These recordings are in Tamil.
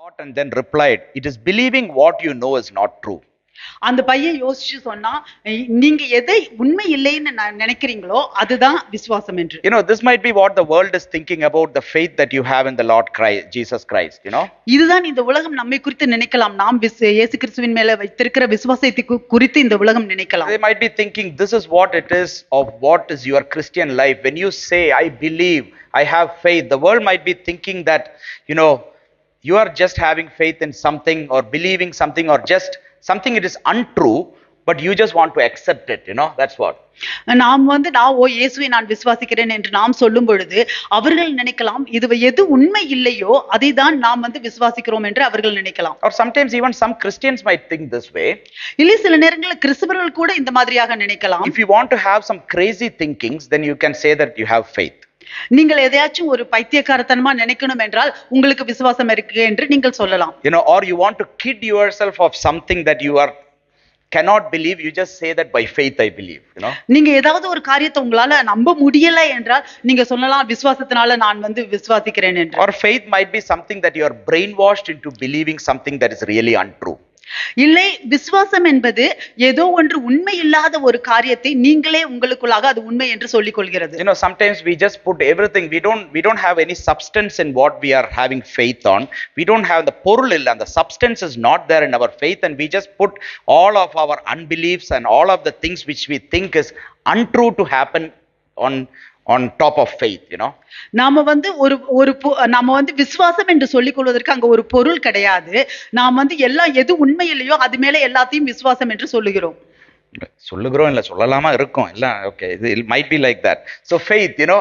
thought and then replied, It is believing what you know is not true. அந்த பையன் யோசிச்சு சொன்னா "இ- நீங்க எதை உண்மை இல்லைன்னு ந- நினைக்கிறீங்களோ அதுதான் விசுவாசம் என்று You know, this might be what the world is thinking about the faith that you have in the Lord Christ, Jesus Christ, you know. இதுதான் இந்த உலகம் நம்மை குறித்து நினைக்கலாம் நாம் விஸ்- இயேசு கிறிஸ்துவின் மேல வைத்திருக்கிற விசுவாசத்தை கு- குறித்து இந்த உலகம் நினைக்கலாம் They might be thinking, This is what it is of what is your Christian life. When you say, I believe, I have faith, the world might be thinking that, you know, you are just having faith in something or believing something or just something it is untrue, but you just want to accept it, you know. That's what. நாம் வந்து நான் ஓ இயேசுவை நான் விசுவாசிக்கிறேன் என்று நாம் சொல்லும் பொழுது அவர்கள் நினைக்கலாம் இது எது உண்மை இல்லையோ அதை தான் நாம் வந்து விசுவாசிக்கிறோம் என்று அவர்கள் நினைக்கலாம் Or sometimes even some Christians might think this way. இல்லை சில நேரங்களில் கிறிஸ்தவர்கள் கூட இந்த மாதிரியாக நினைக்கலாம் If you want to have some crazy thinkings, then you can say that you have faith. நீங்கள் எதையாச்சும் ஒரு பைத்தியக்காரத்தனமா நினைக்கணும் என்றால் உங்களுக்கு விசுவாசம் இருக்கு என்று நீங்கள் சொல்லலாம் You know, or you want to kid yourself of something that you are cannot believe, you just say that by faith I believe, you know. நீங்க ஏதாவது ஒரு காரியத்தை உங்களால நம்ப முடியல என்றால் நீங்க சொல்லலாம் விசுவாசத்தினால நான் வந்து விசுவாசிக்கிறேன் என்று Or faith might be something that you are brainwashed into believing something that is really untrue. இல்லை விசுவாசம் என்பது ஏதோ ஒன்று உண்மை இல்லாத ஒரு காரியத்தை நீங்களே உங்களுக்குள்ளாக அது உண்மை என்று சொல்லிக் கொள்கிறது You know, sometimes we just put everything. We don't we don't have any substance in what we are having faith on. We don't have the porul illa, and the substance is not there in our faith, and we just put all of our unbeliefs and all of the things which we think is untrue to happen on on top of faith, you know. நாம வந்து ஒரு ஒரு பொ- நாம வந்து விசுவாசம் என்று சொல்லிக் கொள்வதற்கு அங்க ஒரு பொருள் கிடையாது நாம் வந்து எல்லாம் எது உண்மை இல்லையோ அது மேல எல்லாத்தையும் விசுவாசம் என்று சொல்லுகிறோம் சொல்லுகிறோம் இல்ல சொல்லலாமா இருக்கும் இல்ல ஓகே இது might be like that so faith you know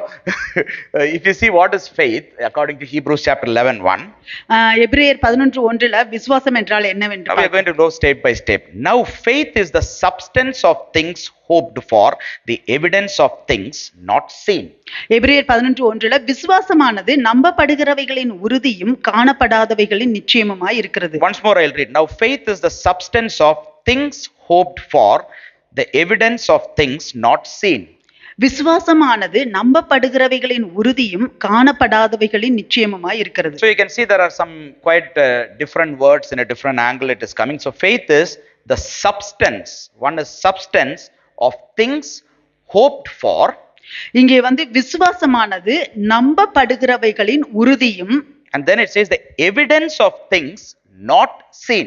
if you see what is faith according to hebrews chapter 11 1 ஆஹ் எபிரேயர் பதினொன்று ஒன்றுல விசுவாசம் என்றால் என்னவென்று now we are going to go step by step now faith is the substance of things hoped for the evidence of things not seen எபிரேயர் பதினொன்று ஒன்றுல விசுவாசமானது நம்பப்படுகிறவைகளின் உறுதியும் காணப்படாதவைகளின் நிச்சயமுமாய் இருக்கிறது once more i'll read now faith is the substance of things hoped for the evidence of things not seen விசுவாசமானது நம்பப்படுகிறவைகளின் உறுதியும் காணப்படாதவைகளின் நிச்சயமுமாய் இருக்கிறது So you can see there are some quite uh, different words in a different angle it is coming. So faith is the substance. One is substance of things hoped for, இங்கே வந்து விசுவாசமானது நம்பப்படுகிறவைகளின் உறுதியும் and then it says the evidence of things not seen.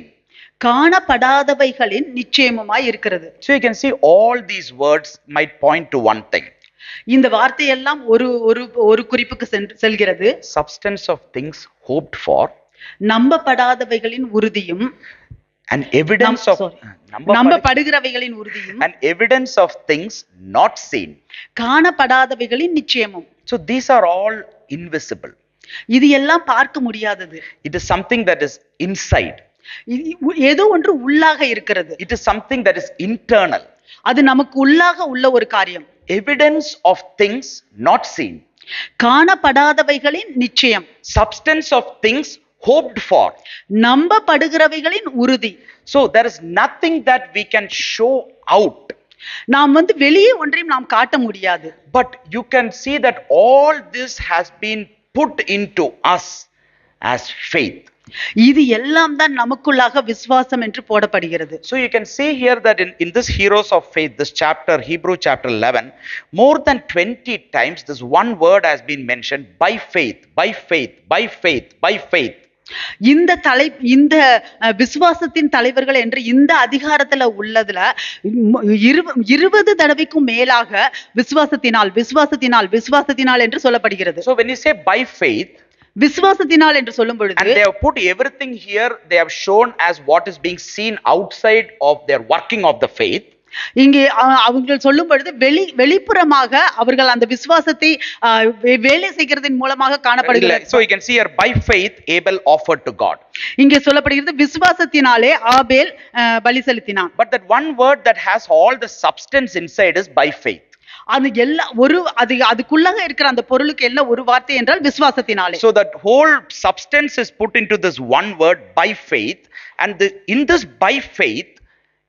காணப்படாதவைகளின் நிச்சயமுமாய் இருக்கிறது So you can see all these words might point to one thing. இந்த வார்த்தையெல்லாம் ஒரு ஒரு ஒரு குறிப்புக்கு சென்று செல்கிறது Substance of things hoped for, நம்பப்படாதவைகளின் உறுதியும் and evidence நம்- of sorry. நம்பப்படு- நம்பப்படுகிறவைகளின் உறுதியும் and evidence of things not seen. காணப்படாதவைகளின் நிச்சயமும் So these are all invisible. இது எல்லாம் பார்க்க முடியாதது It is something that is inside. இது உ- ஏதோ ஒன்று உள்ளாக இருக்கிறது It is something that is internal. அது நமக்கு உள்ளாக உள்ள ஒரு காரியம் Evidence of things not seen. காணப்படாதவைகளின் நிச்சயம் Substance of things hoped for. நம்பப்படுகிறவைகளின் உறுதி So there is nothing that we can show out. நாம் வந்து வெளியே ஒன்றையும் நாம் காட்ட முடியாது But you can see that all this has been put into us as faith. இது எல்லாம் தான் நமக்குள்ளாக விசுவாசம் என்று போடப்படுகிறது So you can see here that in, in this Heroes of Faith, this chapter, Hebrew chapter 11, more than 20 times this one word has been mentioned by faith, by faith, by faith, by faith. இந்த தலை இந்த அஹ், விசுவாசத்தின் தலைவர்கள் என்று இந்த அதிகாரத்துல உள்ளதுல ம், இரு- இருபது தடவைக்கும் மேலாக விசுவாசத்தினால் விசுவாசத்தினால் விசுவாசத்தினால் என்று சொல்லப்படுகிறது So when you say by faith, விசுவாசத்தில் என்று சொல்லும் and பொழுது they have put everything here, they have shown as what is being seen outside of their working of the faith. இங்கே அ- அவங்க சொல்லும் பொழுது வெளி வெளிப்புறமாக அவர்கள் அந்த விசுவாசத்தை ஆ, வே- வேலை செய்கிறதன் மூலமாக காணப்படுகிறது So you can see here, by faith, Abel offered to God. இங்கே சொல்லப்படுகிறது விசுவாசத்தினாலே ஆபேல் ஆ, பலி செலுத்தினான் But that one word that has all the substance inside is by faith. அது எல்லா ஒரு அது அதுக்குள்ளாக இருக்கிற அந்த பொருளுக்கு எல்லாம் ஒரு வார்த்தை என்றால் விசுவாசத்தினாலே So that whole substance is put into this one word by faith, and the, in this by faith,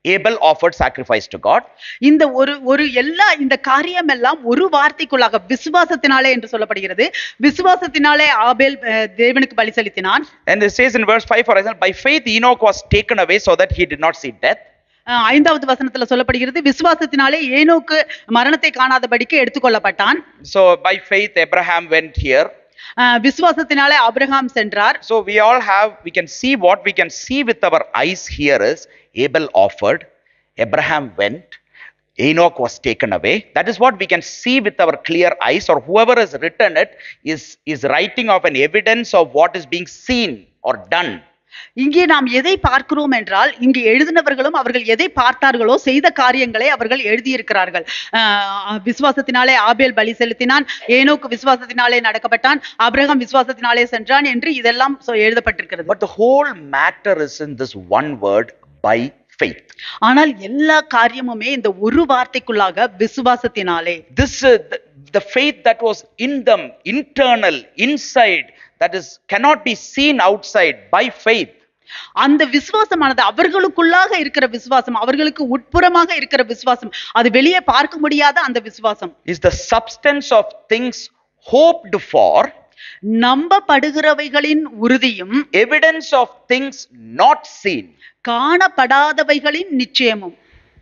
Abel offered sacrifice to God. இந்த ஒரு ஒரு எல்லா இந்த காரியம் எல்லாம் ஒரு வார்த்தைக்குள்ளாக விசுவாசத்தினாலே என்று சொல்லப்படுகிறது விசுவாசத்தினாலே ஆபேல் அஹ், தேவனுக்கு பலி செலுத்தினான் And it says in verse 5, for example, by faith Enoch was taken away so that he did not see death. அஹ், ஐந்தாவது வசனத்துல சொல்லப்படுகிறது விசுவாசத்தினாலே ஏனோக்கு மரணத்தை காணாதபடிக்கு எடுத்துக்கொள்ளப்பட்டான் So by faith Abraham went here. அஹ், விசுவாசத்தினாலே ஆபிரகாம் சென்றார் So we all have, we can see what we can see with our eyes here is Abel offered, Abraham went, Enoch was taken away. That is what we can see with our clear eyes, or whoever has written it is, is writing of an evidence of what is being seen or done. இங்கே நாம் எதை பார்க்கிறோம் என்றால் இங்கு எழுதினவர்களும் அவர்கள் எதை பார்த்தார்களோ செய்த காரியங்களை அவர்கள் எழுதியிருக்கிறார்கள் அஹ், விசுவாசத்தினாலே ஆபேல் பலி செலுத்தினான் ஏனோக்கு விசுவாசத்தினாலே நடக்கப்பட்டான் ஆபிரகாம் விசுவாசத்தினாலே சென்றான் என்று இதெல்லாம் சொ- எழுதப்பட்டிருக்கிறது But the whole matter is in this one word by faith. ஆனால் எல்லா காரியமுமே இந்த ஒரு வார்த்தைக்குள்ளாக விசுவாசத்தினாலே This uh, the, the faith that was in them, internal, inside, that is cannot be seen outside by faith. அந்த விசுவாசமானது அவர்களுக்குள்ளாக இருக்கிற விசுவாசம் அவர்களுக்கு உட்புறமாக இருக்கிற விசுவாசம் அது வெளியே பார்க்க முடியாத அந்த விசுவாசம் is the substance of things hoped for, நம்பப்படுகிறவைகளின் உறுதியும் evidence of things not seen. காணப்படாதவைகளின் நிச்சயமும்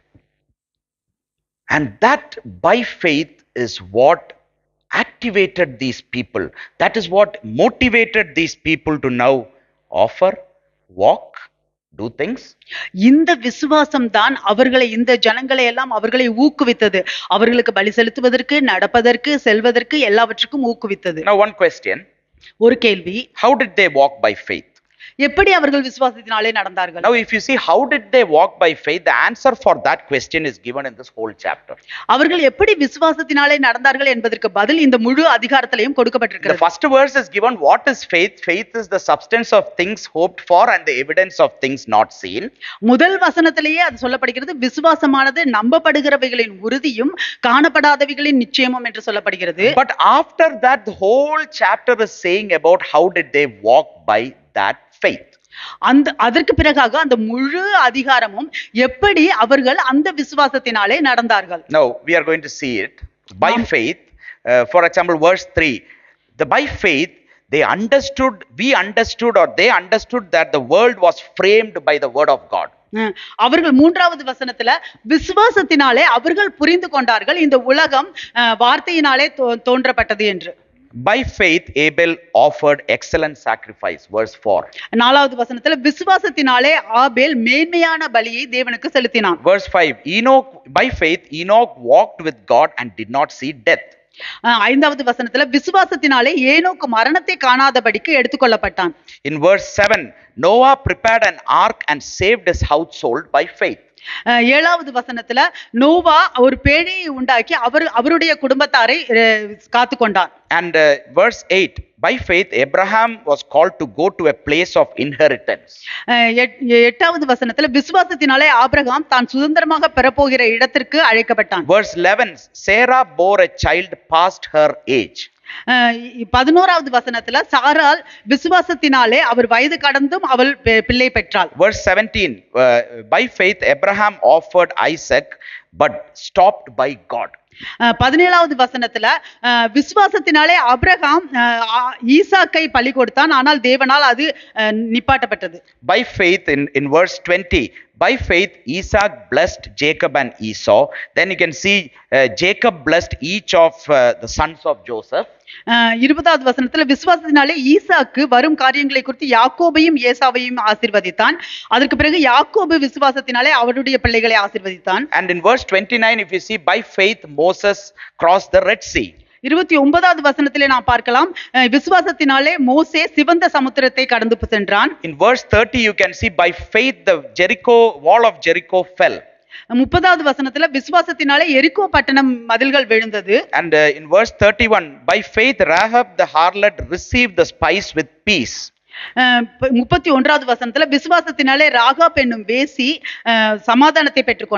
And that by faith is what activated these people. That is what motivated these people to now offer, walk, do things. இந்த விசுவாசம் தான் அவர்களை இந்த ஜனங்களை எல்லாம் அவர்களை ஊக்குவித்தது அவர்களுக்கு பலி செலுத்துவதற்கு நடப்பதற்கு செல்வதற்கு எல்லாவற்றுக்கும் ஊக்குவித்தது Now, one question ஒரு கேள்வி How did they walk by faith? எப்படி அவர்கள் விசுவாசத்தினாலே நடந்தார்கள் Now, if you see how did they walk by faith, the answer for that question is given in this whole chapter. அவர்கள் எப்படி விசுவாசத்தினாலே நடந்தார்கள் என்பதற்கு பதில் இந்த முழு அதிகாரத்திலையும் The கொடுக்கப்பட்டிருக்கிறது first verse is given what is faith? Faith is the substance of things hoped for and the evidence of things not seen. முதல் வசனத்திலேயே அது சொல்லப்படுகிறது விசுவாசமானது நம்பப்படுகிறவைகளின் உறுதியும் காணப்படாதவைகளின் நிச்சயமும் என்று சொல்லப்படுகிறது But after that, the whole chapter is saying about how did they walk by that faith. அந்த அதற்கு பிறகாக அந்த முழு அதிகாரமும் எப்படி அவர்கள் அந்த விசுவாசத்தினாலே நடந்தார்கள் Now, we are going to see it by Nam- faith. Uh, for example, verse 3 the by faith they understood, we understood, or they understood that the world was framed by the word of God. அஹ் அவர்கள் மூன்றாவது வசனத்துல விசுவாசத்தினாலே அவர்கள் புரிந்து கொண்டார்கள் இந்த உலகம் அஹ், வார்த்தையினாலே தோ- தோன்றப்பட்டது என்று By faith, Abel offered excellent sacrifice. Verse 4. நாலாவது வசனத்துல விசுவாசத்தினாலே ஆபேல் மேன்மையான பலியை தேவனுக்கு செலுத்தினான் Verse 5 Enoch, by faith, Enoch walked with God and did not see death. அஹ் ஐந்தாவது வசனத்துல விசுவாசத்தினாலே ஏனோக்கு மரணத்தை காணாதபடிக்கு எடுத்துக்கொள்ளப்பட்டான் In verse 7, Noah prepared an ark and saved his household by faith. அஹ் ஏழாவது வசனத்துல நோவா ஒரு பேழையை உண்டாக்கி அவர் அவருடைய குடும்பத்தாரை அஹ், காத்து கொண்டார் And uh, verse 8, by faith, Abraham was called to go to a place of inheritance. அஹ் எட்- எட்டாவது வசனத்துல விசுவாசத்தினாலே ஆபிரகாம் தான் சுதந்திரமாக பெறப்போகிற இடத்திற்கு அழைக்கப்பட்டான் Verse 11, Sarah bore a child past her age. அஹ் இ- பதினோராவது வசனத்துல சாரால் விசுவாசத்தினாலே அவர் வயது கடந்தும் அவள் பெ- பிள்ளை பெற்றாள் Verse 17, uh, by faith, Abraham offered Isaac but stopped by God. அஹ் பதினேழாவது வசனத்துல அஹ் விசுவாசத்தினாலே அபிரகாம் அஹ் ஆ- ஈசாக்கை பலி கொடுத்தான் ஆனால் தேவனால் அது அஹ், நிப்பாட்டப்பட்டது By faith, in, in verse 20, by faith, Isaac blessed Jacob and Esau. Then you can see uh, Jacob blessed each of uh, the sons of Joseph. அஹ் இருபதாவது வசனத்துல விசுவாசத்தினாலே ஈசாக்கு வரும் காரியங்களை குறித்து யாக்கோபையும் ஏசாவையும் ஆசீர்வதித்தான் அதற்கு பிறகு யாக்கோபு விசுவாசத்தினாலே அவருடைய பிள்ளைகளை ஆசீர்வதித்தான் And in verse 29, if you see, by faith, Moses crossed the Red Sea. இருபத்தி ஒன்பதாவது வசனத்திலே நாம் பார்க்கலாம் அஹ் விசுவாசத்தினாலே மோசே சிவந்த சமுத்திரத்தை கடந்து சென்றான் In verse 30, you can see, by faith, the Jericho wall of Jericho fell. முப்பதாவது வசனத்துல விசுவாசத்தினாலே எரிக்கோ பட்டணம் மதில்கள் விழுந்தது And uh, in verse 31, by faith, Rahab the harlot received the spice with peace. அஹ் ப- முப்பத்தி ஒன்றாவது வசனத்துல விசுவாசத்தினாலே ராகா என்னும் வேசி அஹ், சமாதானத்தை பெற்றுக்கொண்டாள்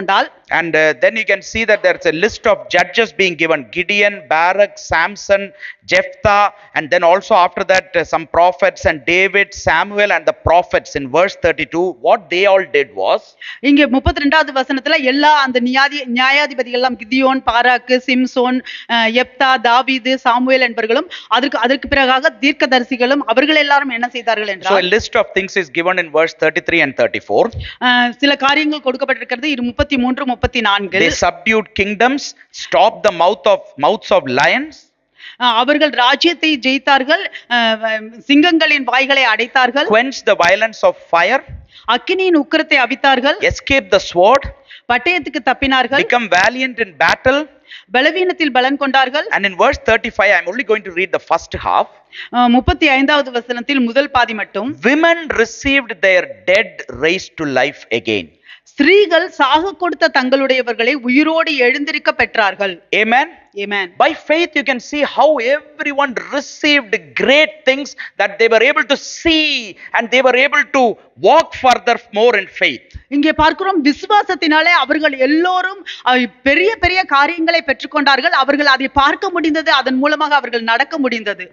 And uh, then you can see that there's a list of judges being given Gideon, Barak, Samson, Jephthah, and then also after that uh, some prophets and David, Samuel, and the prophets in verse 32. What they all did was இங்க முப்பத்தி ரெண்டாவது வசனத்துல எல்லா அந்த நியாதி நியாயாதிபதிகள் எல்லாம் கிதியோன் பாராக்கு சிம்சோன் அஹ், எப்தா தாவீது சாமுவேல் என்பவர்களும் அதற்கு அதற்கு பிறகாக தீர்க்கதரிசிகளும் அவர்கள் எல்லாரும் என்ன செய்தார்கள் so a என்றால் list of things is given in verse 33 and 34. அஹ், சில காரியங்கள் கொடுக்கப்பட்டிருக்கிறது இது முப்பத்தி மூன்று முப்பத்தி நான்கு They subdued kingdoms, stopped the mouth of mouths of lions, அஹ், அவர்கள் ராஜ்யத்தை ஜெயித்தார்கள் அஹ், சிங்கங்களின் வாய்களை அடைத்தார்கள் quenched the violence of fire, அக்கினியின் உக்கிரத்தை அவித்தார்கள் escaped the sword, பட்டயத்துக்கு தப்பினார்கள் become valiant in battle. பலவீனத்தில் பலன் கொண்டார்கள் And in verse 35, I'm only going to read the first half. அஹ், முப்பத்தி ஐந்தாவது வசனத்தில் முதல் பாதி மட்டும் Women received their dead raised to life again. ஸ்திரீகள் சாக கொடுத்த தங்களுடையவர்களை உயிரோடு எழுந்திருக்க பெற்றார்கள் Amen. Amen. By faith, you can see how everyone received great things that they were able to see and they were able to walk further more in faith. இங்கே பார்க்கிறோம் விசுவாசத்தினாலே அவர்கள் எல்லோரும் அஹ், பெரிய பெரிய காரியங்களை பெற்றுக்கொண்டார்கள் அவர்கள் அதை பார்க்க முடிந்தது அதன் மூலமாக அவர்கள் நடக்க முடிந்தது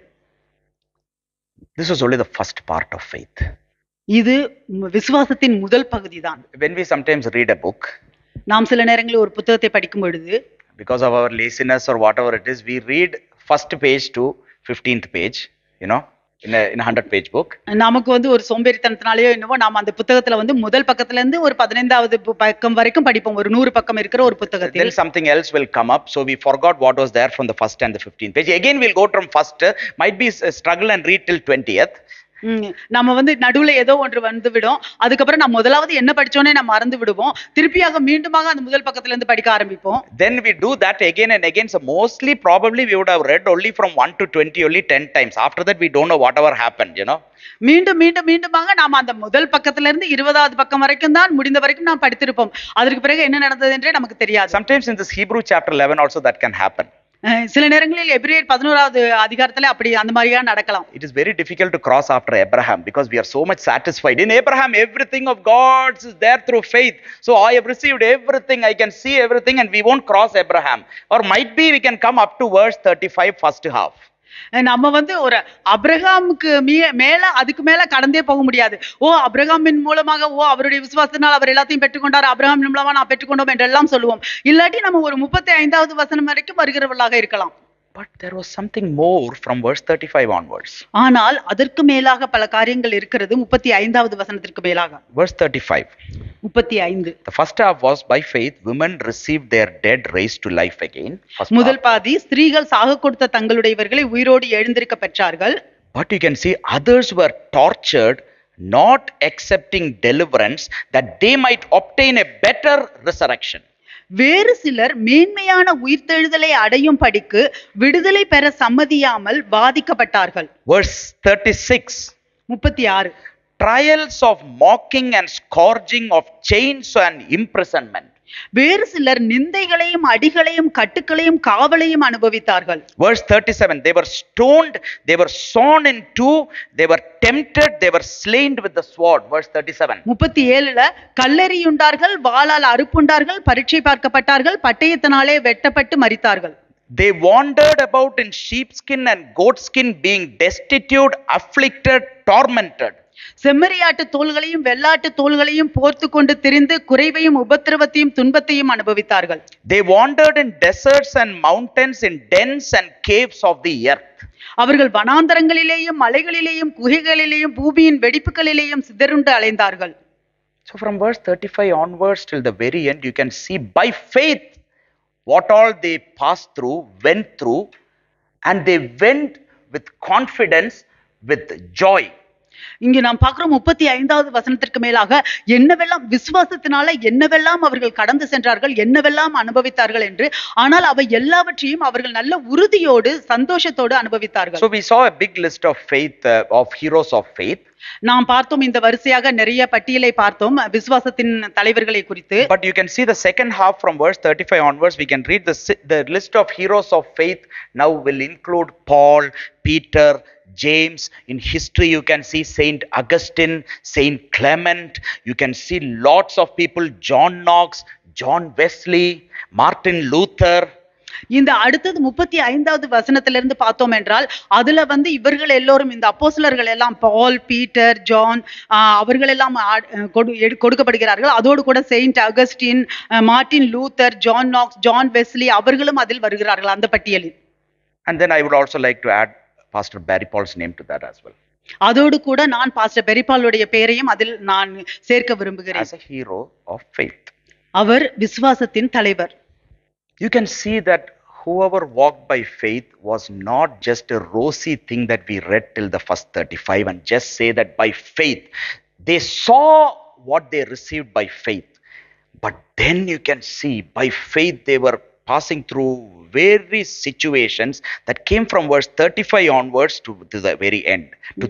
This was only the first part of faith. இது ம், விசுவாசத்தின் முதல் பகுதிதான் When we sometimes read a book, நாம் சில நேரங்களில் ஒரு புத்தகத்தை படிக்கும் பொழுது because of our laziness or whatever it is, we read first page to 15th page, you know, in a, in a 100 page book. நமக்கு வந்து ஒரு சோம்பேறித்தனத்தினாலேயோ என்னவோ நாம் அந்த புத்தகத்துல வந்து முதல் பக்கத்துல இருந்து ஒரு பதினைந்தாவது பு- பக்கம் வரைக்கும் படிப்போம் ஒரு நூறு பக்கம் இருக்கிற ஒரு புத்தகத்தில் Then something else will come up. So we forgot what was there from the first and the 15th page. Again, we'll go from first, uh, might be s- struggle and read till 20th. ம், நம்ம வந்து நடுவுல ஏதோ ஒன்று வந்து விடும் அதுக்கப்புறம் நம்ம முதலாவது என்ன படிச்சோன்னே நம்ம மறந்து விடுவோம் திருப்பியாக மீண்டுமாக அந்த முதல் பக்கத்துல இருந்து படிக்க ஆரம்பிப்போம் Then we do that again and again. So mostly, probably, we would have read only from 1 to 20 only 10 times. After that, we don't know whatever happened, you know. மீண்டும் மீண்டும் மீண்டுமாக நாம அந்த முதல் பக்கத்துல இருந்து இருபதாவது பக்கம் வரைக்கும் தான் முடிந்த வரைக்கும் நாம் படித்திருப்போம் அதற்கு பிறகு என்ன நடந்தது என்றே நமக்கு தெரியாது Sometimes in this Hebrew chapter 11 also that can happen. அஹ், சில நேரங்களில் எபிரேயர் பதினோராவது அதிகாரத்துல அப்படி அந்த மாதிரியா நடக்கலாம் It is very difficult to cross after Abraham because we are so much satisfied. In Abraham, everything of God's is there through faith. So I have received everything, I can see everything, and we won't cross Abraham. Or might be we can come up to verse 35, first half. அஹ், நம்ம வந்து ஒரு அப்ரஹாமுக்கு மீ மேல அதுக்கு மேல கடந்தே போக முடியாது ஓ அப்ரஹாமின் மூலமாக ஓ அவருடைய விசுவாசத்தினால் அவர் எல்லாத்தையும் பெற்றுக்கொண்டார் அப்ரஹாம் மூலமா நான் பெற்றுக்கொண்டோம் என்றெல்லாம் சொல்லுவோம் இல்லாட்டி நம்ம ஒரு முப்பத்தி ஐந்தாவது வசனம் வரைக்கும் வருகிறவர்களாக இருக்கலாம் But there was something more from verse 35 onwards. ஆனால் அதற்கு மேலாக பல காரியங்கள் இருக்கிறது முப்பத்தி ஐந்தாவது வசனத்திற்கு மேலாக Verse 35. முப்பத்தி ஐந்து The first half was by faith, women received their dead raised to life again. First முதல் half. பாதி ஸ்திரீகள் சாக கொடுத்த தங்களுடையவர்களை உயிரோடு எழுந்திருக்க பெற்றார்கள் But you can see others were tortured, not accepting deliverance, that they might obtain a better resurrection. வேறு சிலர் மேன்மையான உயிர்த்தெழுதலை அடையும் படிக்கு விடுதலை பெற சம்மதியாமல் பாதிக்கப்பட்டார்கள் Verse 36 முப்பத்தி ஆறு trials of mocking and scourging, of chains and imprisonment. வேறு சிலர் நிந்தைகளையும் அடிகளையும் கட்டுக்களையும் காவலையும் அனுபவித்தார்கள் Verse 37 they were stoned, they were sawn in two, they were tempted, they were slain with the sword. Verse 37. முப்பத்தி ஏழுல கல்லெறியுண்டார்கள் வாளால் அறுப்புண்டார்கள் பரீட்சை பார்க்கப்பட்டார்கள் பட்டயத்தினாலே வெட்டப்பட்டு மரித்தார்கள் They wandered about in sheepskin and goatskin, being destitute, afflicted, tormented. செம்மறியாட்டு தோள்களையும் வெள்ளாட்டு தோள்களையும் போர்த்து கொண்டு திரிந்து குறைவையும் உபத்திரவத்தையும் துன்பத்தையும் அனுபவித்தார்கள் They wandered in deserts and mountains, in dens and caves of the earth. அவர்கள் வனாந்தரங்களிலேயும் மலைகளிலேயும் குகைகளிலேயும் பூமியின் வெடிப்புகளிலேயும் சிதறுண்டு அலைந்தார்கள் So, from verse 35 onwards till the very end, you can see by faith what all they passed through, went through, and they went with confidence, with joy. இங்கு நாம் பார்க்கிறோம் முப்பத்தி ஐந்தாவது வசனத்திற்கு மேலாக என்னவெல்லாம் விசுவாசத்தினால என்னவெல்லாம் அவர்கள் கடந்து சென்றார்கள் என்னவெல்லாம் அனுபவித்தார்கள் என்று ஆனால் அவை எல்லாவற்றையும் அவர்கள் நல்ல உறுதியோடு சந்தோஷத்தோடு அனுபவித்தார்கள் So, we saw a big list of faith, uh, of heroes of faith. நாம் பார்த்தோம் இந்த வரிசையாக நிறைய பட்டியலை பார்த்தோம் விசுவாசத்தின் தலைவர்களை குறித்து But you can see the second half from verse 35 onwards, we can read the, si- the list of heroes of faith now will include Paul, Peter, James. In history, you can see Saint Augustine, Saint Clement. You can see lots of people, John Knox, John Wesley, Martin Luther, இந்த அடுத்தது முப்பத்தி ஐந்தாவது வசனத்திலிருந்து பார்த்தோம் என்றால் அதுல வந்து இவர்கள் எல்லோரும் இந்த அப்போஸ்தலர்கள் எல்லாம் பால் பீட்டர் ஜான் ஆஹ் அவர்கள் எல்லாம் ஆ- கொடு- எடு- கொடுக்கப்படுகிறார்கள் அதோடு கூட Saint Augustine ah Martin Luther John Knox John Wesley அவர்களும் அதில் வருகிறார்கள் அந்த பட்டியலில் and then I would also like to add Pastor Barry Paul's name to that as well. அதோடு கூட நான் பாஸ்டர் பெரிபாலுடைய பெயரையும் அதில் நான் சேர்க்க விரும்புகிறேன் As a hero of faith. அவர் விசுவாசத்தின் தலைவர் You can see that whoever walked by faith was not just a rosy thing that we read till the first 35 and just say that by faith they saw what they received by faith. But then you can see by faith they were passing through various situations that came from verse 35 onwards to, to the very end, to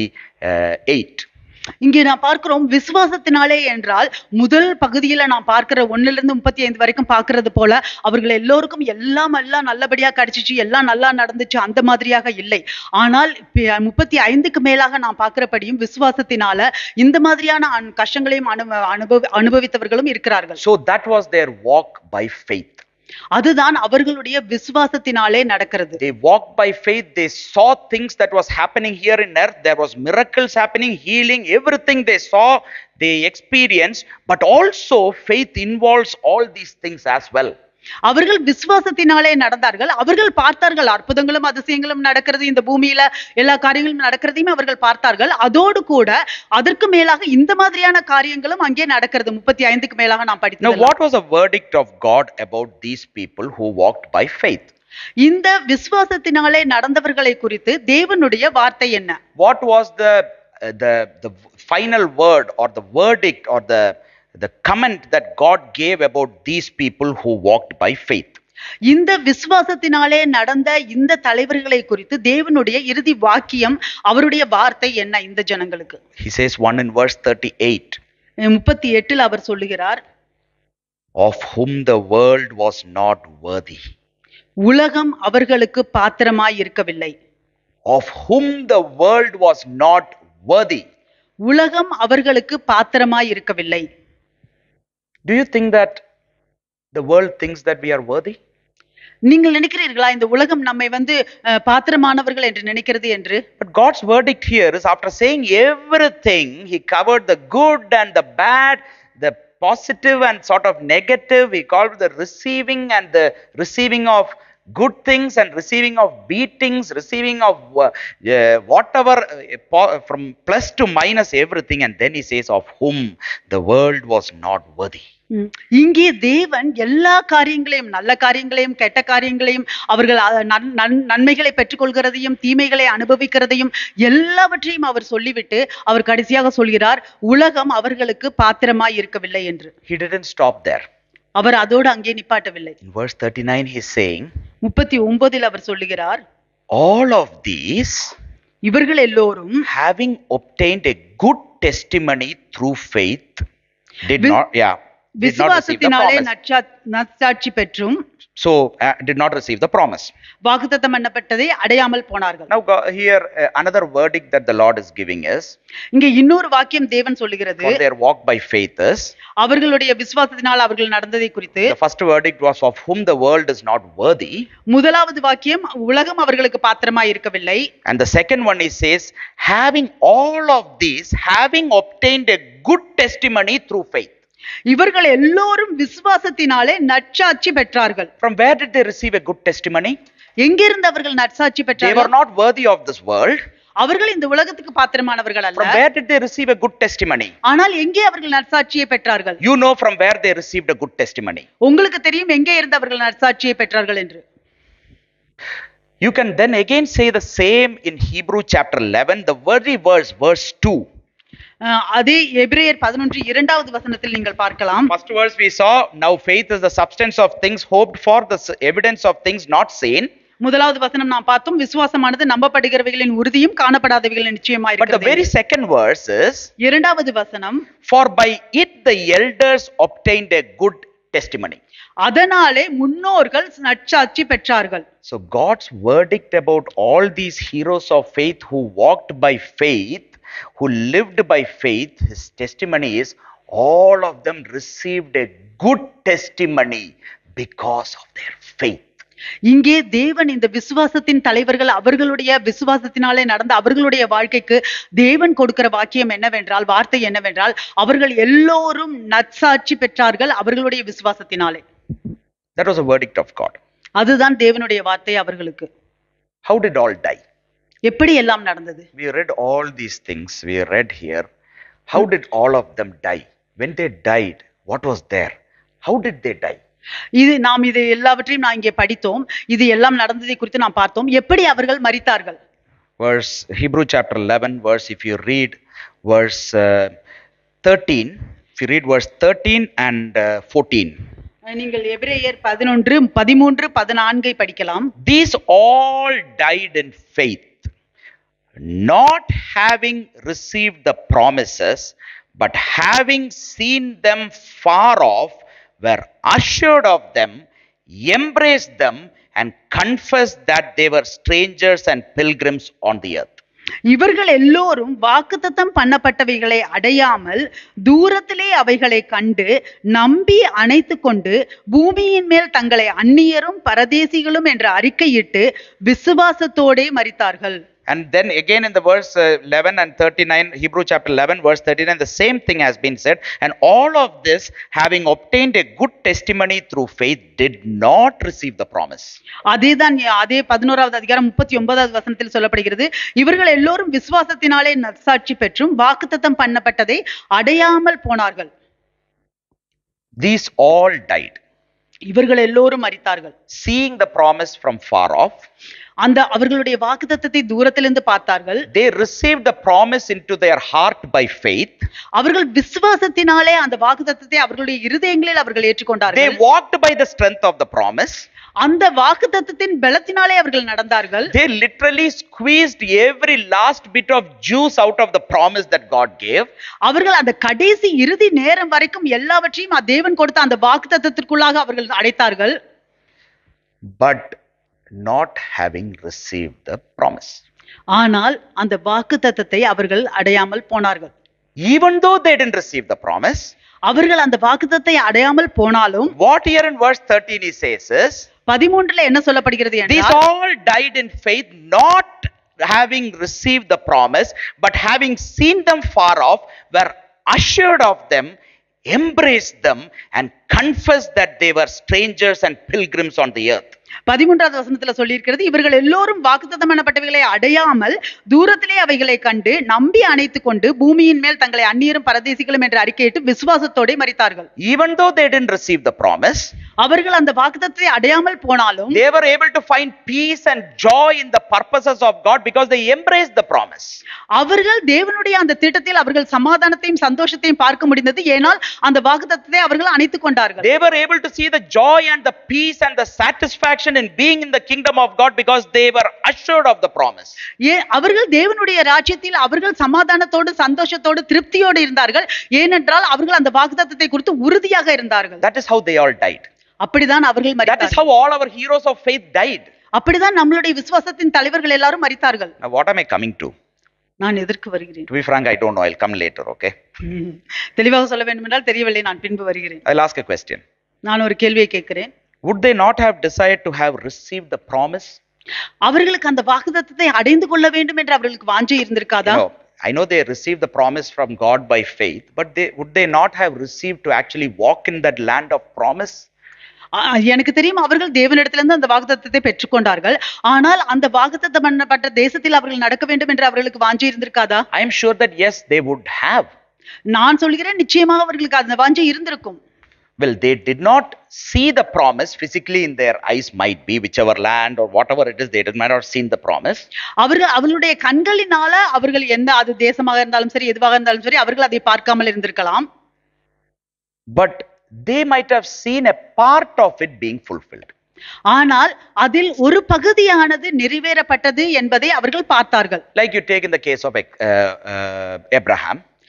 38. இங்கே நான் பார்க்கிறோம் விசுவாசத்தினாலே என்றால் முதல் பகுதியில நான் பார்க்கிற ஒண்ணுல இருந்து முப்பத்தி ஐந்து வரைக்கும் பார்க்கிறது போல அவர்கள் எல்லோருக்கும் எல்லாம் எல்லாம் நல்லபடியா கிடைச்சிச்சு எல்லாம் நல்லா நடந்துச்சு அந்த மாதிரியாக இல்லை ஆனால் பி- முப்பத்தி ஐந்துக்கு மேலாக நான் பார்க்கிறபடியும் விசுவாசத்தினால இந்த மாதிரியான அன்- கஷ்டங்களையும் அனுப அனுபவி அனுபவித்தவர்களும் இருக்கிறார்கள் So that was their walk by faith. அதுதான் அவர்களுடைய விசுவாசத்தினாலே நடக்கிறது they walked by faith they saw things that was happening here in earth there was miracles happening healing everything they saw they experienced but also faith involves all these things as well அவர்கள் விசுவாசத்தினாலே நடந்தார்கள் அவர்கள் பார்த்தார்கள் அற்புதங்களும் அதிசயங்களும் நடக்கிறது இந்த பூமியில எல்லா காரியங்களும் நடக்கிறதையும் அவர்கள் பார்த்தார்கள் அதோடு கூட அதற்கு மேலாக இந்த மாதிரியான காரியங்களும் அங்கே நடக்கிறது முப்பத்தி ஐந்துக்கு மேலாக நாம் now படித்தோம் what was the verdict of god about these people who walked by faith இந்த விசுவாசத்தினாலே நடந்தவர்களை குறித்து தேவனுடைய வார்த்தை என்ன what was the uh, the the final word or the verdict or the the comment that god gave about these people who walked by faith இந்த விசுவாசத்தினாலே நடந்த இந்த தலைவர்களை குறித்து தேவனுடைய இறுதி வாக்கியம் அவருடைய வார்த்தை என்ன இந்த ஜனங்களுக்கு he says one in verse 38 முப்பத்தி எட்டில் அவர் சொல்லுகிறார் of whom the world was not worthy உலகம் அவர்களுக்கு பாத்திரமாய் இருக்கவில்லை of whom the world was not worthy. உலகம் அவர்களுக்கு பாத்திரமாய் இருக்கவில்லை Do you think that the world thinks that we are worthy? நீங்கள் நினைக்கிறீர்களா இந்த உலகம் நம்மை வந்து அஹ், பாத்திரமானவர்கள் என்று நினைக்கிறது என்று But God's verdict here is after saying everything, He covered the good and the bad, the positive and sort of negative. He called the receiving and the receiving of good things and receiving of beatings, receiving of uh, uh, whatever uh, po- from plus to minus everything. And then He says, Of whom the world was not worthy. ம். இங்கே தேவன் எல்லா காரியங்களையும் நல்ல காரியங்களையும் கெட்ட காரியங்களையும் அவர்கள் அ- நன்- நன்- நன்மைகளை பெற்றுக்கொள்கிறதையும் தீமைகளை அனுபவிக்கிறதையும் எல்லாவற்றையும் அவர் சொல்லிவிட்டு அவர் கடைசியாக சொல்கிறார் உலகம் அவர்களுக்கு பாத்திரமாய் இருக்கவில்லை என்று He didn't stop there. அவர் அதோடு அங்கே நிப்பாட்டவில்லை In verse 39, he's saying, முப்பத்தி ஒன்பதில் அவர் சொல்லுகிறார் All of these, இவர்கள் எல்லோரும் having obtained a good testimony through faith, did வி- not, yeah, did not receive the விசுவாசத்தினாலே promise. நற்சா- நற்சாட்சி பெற்றும் So, uh, did not receive the promise. வாக்குத்தத்தம் பண்ணப்பட்டதை அடையாமல் போனார்கள் Now, go- here, uh, another verdict that the Lord is giving is இங்கே இன்னொரு வாக்கியம் தேவன் சொல்லுகிறது for their walk by faith is அவர்களுடைய விசுவாசத்தினால் அவர்கள் நடந்ததை குறித்து the first verdict was of whom the world is not worthy. முதலாவது வாக்கியம் உலகம் அவர்களுக்கு பாத்திரமாய் இருக்கவில்லை And the second one he says, having all of these, having obtained a good testimony through faith. இவர்கள் எல்லோரும் விசுவாசத்தினாலே நற்சாட்சி பெற்றார்கள் From where did they receive a good testimony? எங்கிருந்து அவர்கள் நற்சாட்சி They were பெற்றார்கள் not worthy of this world. அவர்கள் இந்த உலகத்துக்கு பாத்திரமானவர்கள் அல்ல From where did they receive a good testimony? ஆனால் எங்கே அவர்கள் நற்சாட்சியை பெற்றார்கள் You know from where they received a good testimony. உங்களுக்கு தெரியும் எங்கே இருந்து அவர்கள் நற்சாட்சியை பெற்றார்கள் என்று You can then again say the same in Hebrew chapter 11, the very verse, verse 2. அஹ் அதே எபிரேயர் பதினொன்று இரண்டாவது வசனத்தில் நீங்கள் பார்க்கலாம் First verse we saw, now faith is the substance of things hoped for, the s- evidence of things not seen. முதலாவது வசனம் நாம் பார்த்தோம் விசுவாசமானது நம்பப்படுகிறவைகளின் உறுதியும் காணப்படாதவைகளின் நிச்சயமா But the very இருக்கிறது second verse is, இரண்டாவது வசனம் for by it the elders obtained a good testimony. அதனாலே முன்னோர்கள் நற்சாட்சி பெற்றார்கள் So God's verdict about all these heroes of faith who walked by faith, who lived by faith, his testimony is all of them received a good testimony because of their faith. இங்கே தேவன் இந்த விசுவாசத்தின் தலைவர்கள் அவர்களுடைய விசுவாசத்தினாலே நடந்த அவர்களுடைய வாழ்க்கைக்கு தேவன் கொடுக்கிற வாக்கியம் என்னவென்றால் வார்த்தை என்னவென்றால் அவர்கள் எல்லோரும் நற்சாட்சி பெற்றார்கள் அவர்களுடைய விசுவாசத்தினாலே That was a verdict of God. அதுதான் தேவனுடைய வார்த்தை அவர்களுக்கு How did all die? எப்படி எல்லாம் நடந்தது We read all these things we read here. How did all of them die? When they died, what was there? How did they die? இது நாம் இது எல்லாவற்றையும் நான் இங்கே படித்தோம் இது எல்லாம் நடந்ததை குறித்து நாம் பார்த்தோம் எப்படி அவர்கள் மரித்தார்கள் Verse Hebrew chapter 11, verse if you read verse uh, 13, if you read verse 13 and uh, 14, நீங்கள் எபிரேயர் பதினொன்று பதிமூன்று பதினான்கை படிக்கலாம் these all died in faith, not having received the promises, but having seen them far off, were assured of them, embraced them, and confessed that they were strangers and pilgrims on the earth. இவர்கள் எல்லோரும் வாக்குத்தத்தம் பண்ணப்பட்டவைகளை அடையாமல் தூரத்திலே அவைகளை கண்டு நம்பி அணைத்து கொண்டு பூமியின் மேல் தங்களை அந்நியரும் பரதேசிகளும் என்று அறிக்கையிட்டு விசுவாசத்தோடே மரித்தார்கள் And then again in the verse uh, 11 and 39, Hebrew chapter 11, verse 39, the same thing has been said. And all of this, having obtained a good testimony through faith, did not receive the promise. அதேதான் இ- அதே பதினோராவது அதிகாரம் முப்பத்தி ஒன்பதாவது வசனத்தில் சொல்லப்படுகிறது இவர்கள் எல்லோரும் விசுவாசத்தினாலே நற்சாட்சி பெற்றும் வாக்குத்தத்தம் பண்ணப்பட்டதை அடையாமல் போனார்கள் These all died, இவர்கள் எல்லோரும் மரித்தார்கள் seeing the promise from far off. அந்த அவர்களுடைய வாக்குத்தத்தத்தை தூரத்திலிருந்து பார்த்தார்கள் They received the promise into their heart by faith. அவர்கள் விசுவாசத்தினாலே அந்த வாக்குத்தத்தத்தை அவர்களுடைய இருதயங்களில் அவர்கள் They ஏற்றுக்கொண்டார்கள் walked by the strength of the promise. அந்த வாக்குத்தத்தத்தின் பலத்தினாலே அவர்கள் நடந்தார்கள் They literally squeezed every last bit of juice out of the promise that God gave. அவர்கள் அந்த கடைசி இறுதி நேரம் வரைக்கும் எல்லாவற்றையும் அ- தேவன் கொடுத்த அந்த வாக்குத்தத்தத்திற்குள்ளாக அவர்கள் அடைத்தார்கள் but not having received the promise. ஆனால் அந்த வாக்குத்தத்தத்தை அவர்கள் அடையாமல் போனார்கள் Even though they didn't receive the promise, அவர்கள் அந்த வாக்குத்தத்தை அடையாமல் போனாலும் what here in verse 13 he says is, பதிமூன்றுல என்ன சொல்லப்படுகிறது These என்றால் all died in faith, not having received the promise, but having seen them far off, were assured of them, embraced them, and confessed that they were strangers and pilgrims on the earth. பதிமூன்றாவது வசனத்துல சொல்லியிருக்கிறது இவர்கள் எல்லோரும் வாக்குத்தத்தம் பண்ணப்பட்டவைகளை அடையாமல் தூரத்திலே அவைகளை கண்டு நம்பி அணைத்துக் கொண்டு பூமியின் மேல் தங்களை அந்நியரும் பரதேசிகளும் என்று அறிக்கையிட்டு விசுவாசத்தோടെ மரித்தார்கள் Even though they didn't receive the promise, அவர்கள் அந்த வாக்குத்தத்தை அடையாமல் போனாலும் they were able to find peace and joy in the purposes of God because they embraced the promise. அவர்கள் தேவனுடைய அந்த திட்டத்தில் அவர்கள் சமாதானத்தையும் சந்தோஷத்தையும் பார்க்க முடிந்தது ஏனால் அந்த வாக்குத்தத்தத்தை அவர்கள் அணைத்துக் கொண்டார்கள் They were able to see the joy and the peace and the satisfaction in being in the kingdom of God because they were assured of the promise. ஏ அவர்கள் தேவனுடைய ராஜ்யத்தில் அவர்கள் சமாதானத்தோடு சந்தோஷத்தோடு திருப்தியோடு இருந்தார்கள் ஏனென்றால் அவர்கள் அந்த வாக்குத்தத்தத்தை குறித்து உறுதியாக இருந்தார்கள் That is how they all died. அப்படிதான் அவர்கள் That is மரித்தார்கள் how all our heroes of faith died. அப்படிதான் நம்மளுடைய விசுவாசத்தின் தலைவர்கள் எல்லாரும் மரித்தார்கள் Now, what am I coming to? நான் எதற்கு வருகிறேன் To be frank, I don't know. I'll come later, okay? ம். தெளிவாக சொல்ல வேண்டுமென்றால் தெரியவில்லை நான் பின்பு வருகிறேன் I'll ask a question. நான் ஒரு கேள்வியை கேட்கிறேன் Would they not have desired to have received the promise? அவர்களுக்கு அந்த வாக்குத்தத்தத்தை அடைந்து கொள்ள வேண்டும் என்று அவர்களுக்கு வாஞ்சை You இருந்திருக்காதா know, I know they received the promise from God by faith, but they, would they not have received to actually walk in that land of promise? ஆ, எனக்கு தெரியும் அவர்கள் தேவனிடத்திலிருந்து அந்த வாக்குத்தத்தத்தை பெற்றுக்கொண்டார்கள் ஆனால் அந்த வாக்குத்தத்தம் பண்ணப்பட்ட தேசத்தில் அவர்கள் நடக்க வேண்டும் என்று அவர்களுக்கு வாஞ்சை இருந்திருக்காதா I am sure that yes, they would have. நான் சொல்கிறேன் நிச்சயமாக அவர்களுக்கு அந்த வாஞ்சை இருந்திருக்கும் Well, they did not see the promise physically in their eyes, might be, whichever land or whatever it is, they did, might not have seen the promise. அவர்கள் அவர்களுடைய கண்களினால அவர்கள் எந்த அது தேசமாக இருந்தாலும் சரி எதுவாக இருந்தாலும் சரி அவர்கள் அதை பார்க்காமல் இருந்திருக்கலாம் But they might have seen a part of it being fulfilled. ஆனால் அதில் ஒரு பகுதியானது நிறைவேறப்பட்டது என்பதை அவர்கள் பார்த்தார்கள் Like you take in the case of uh, uh, Abraham.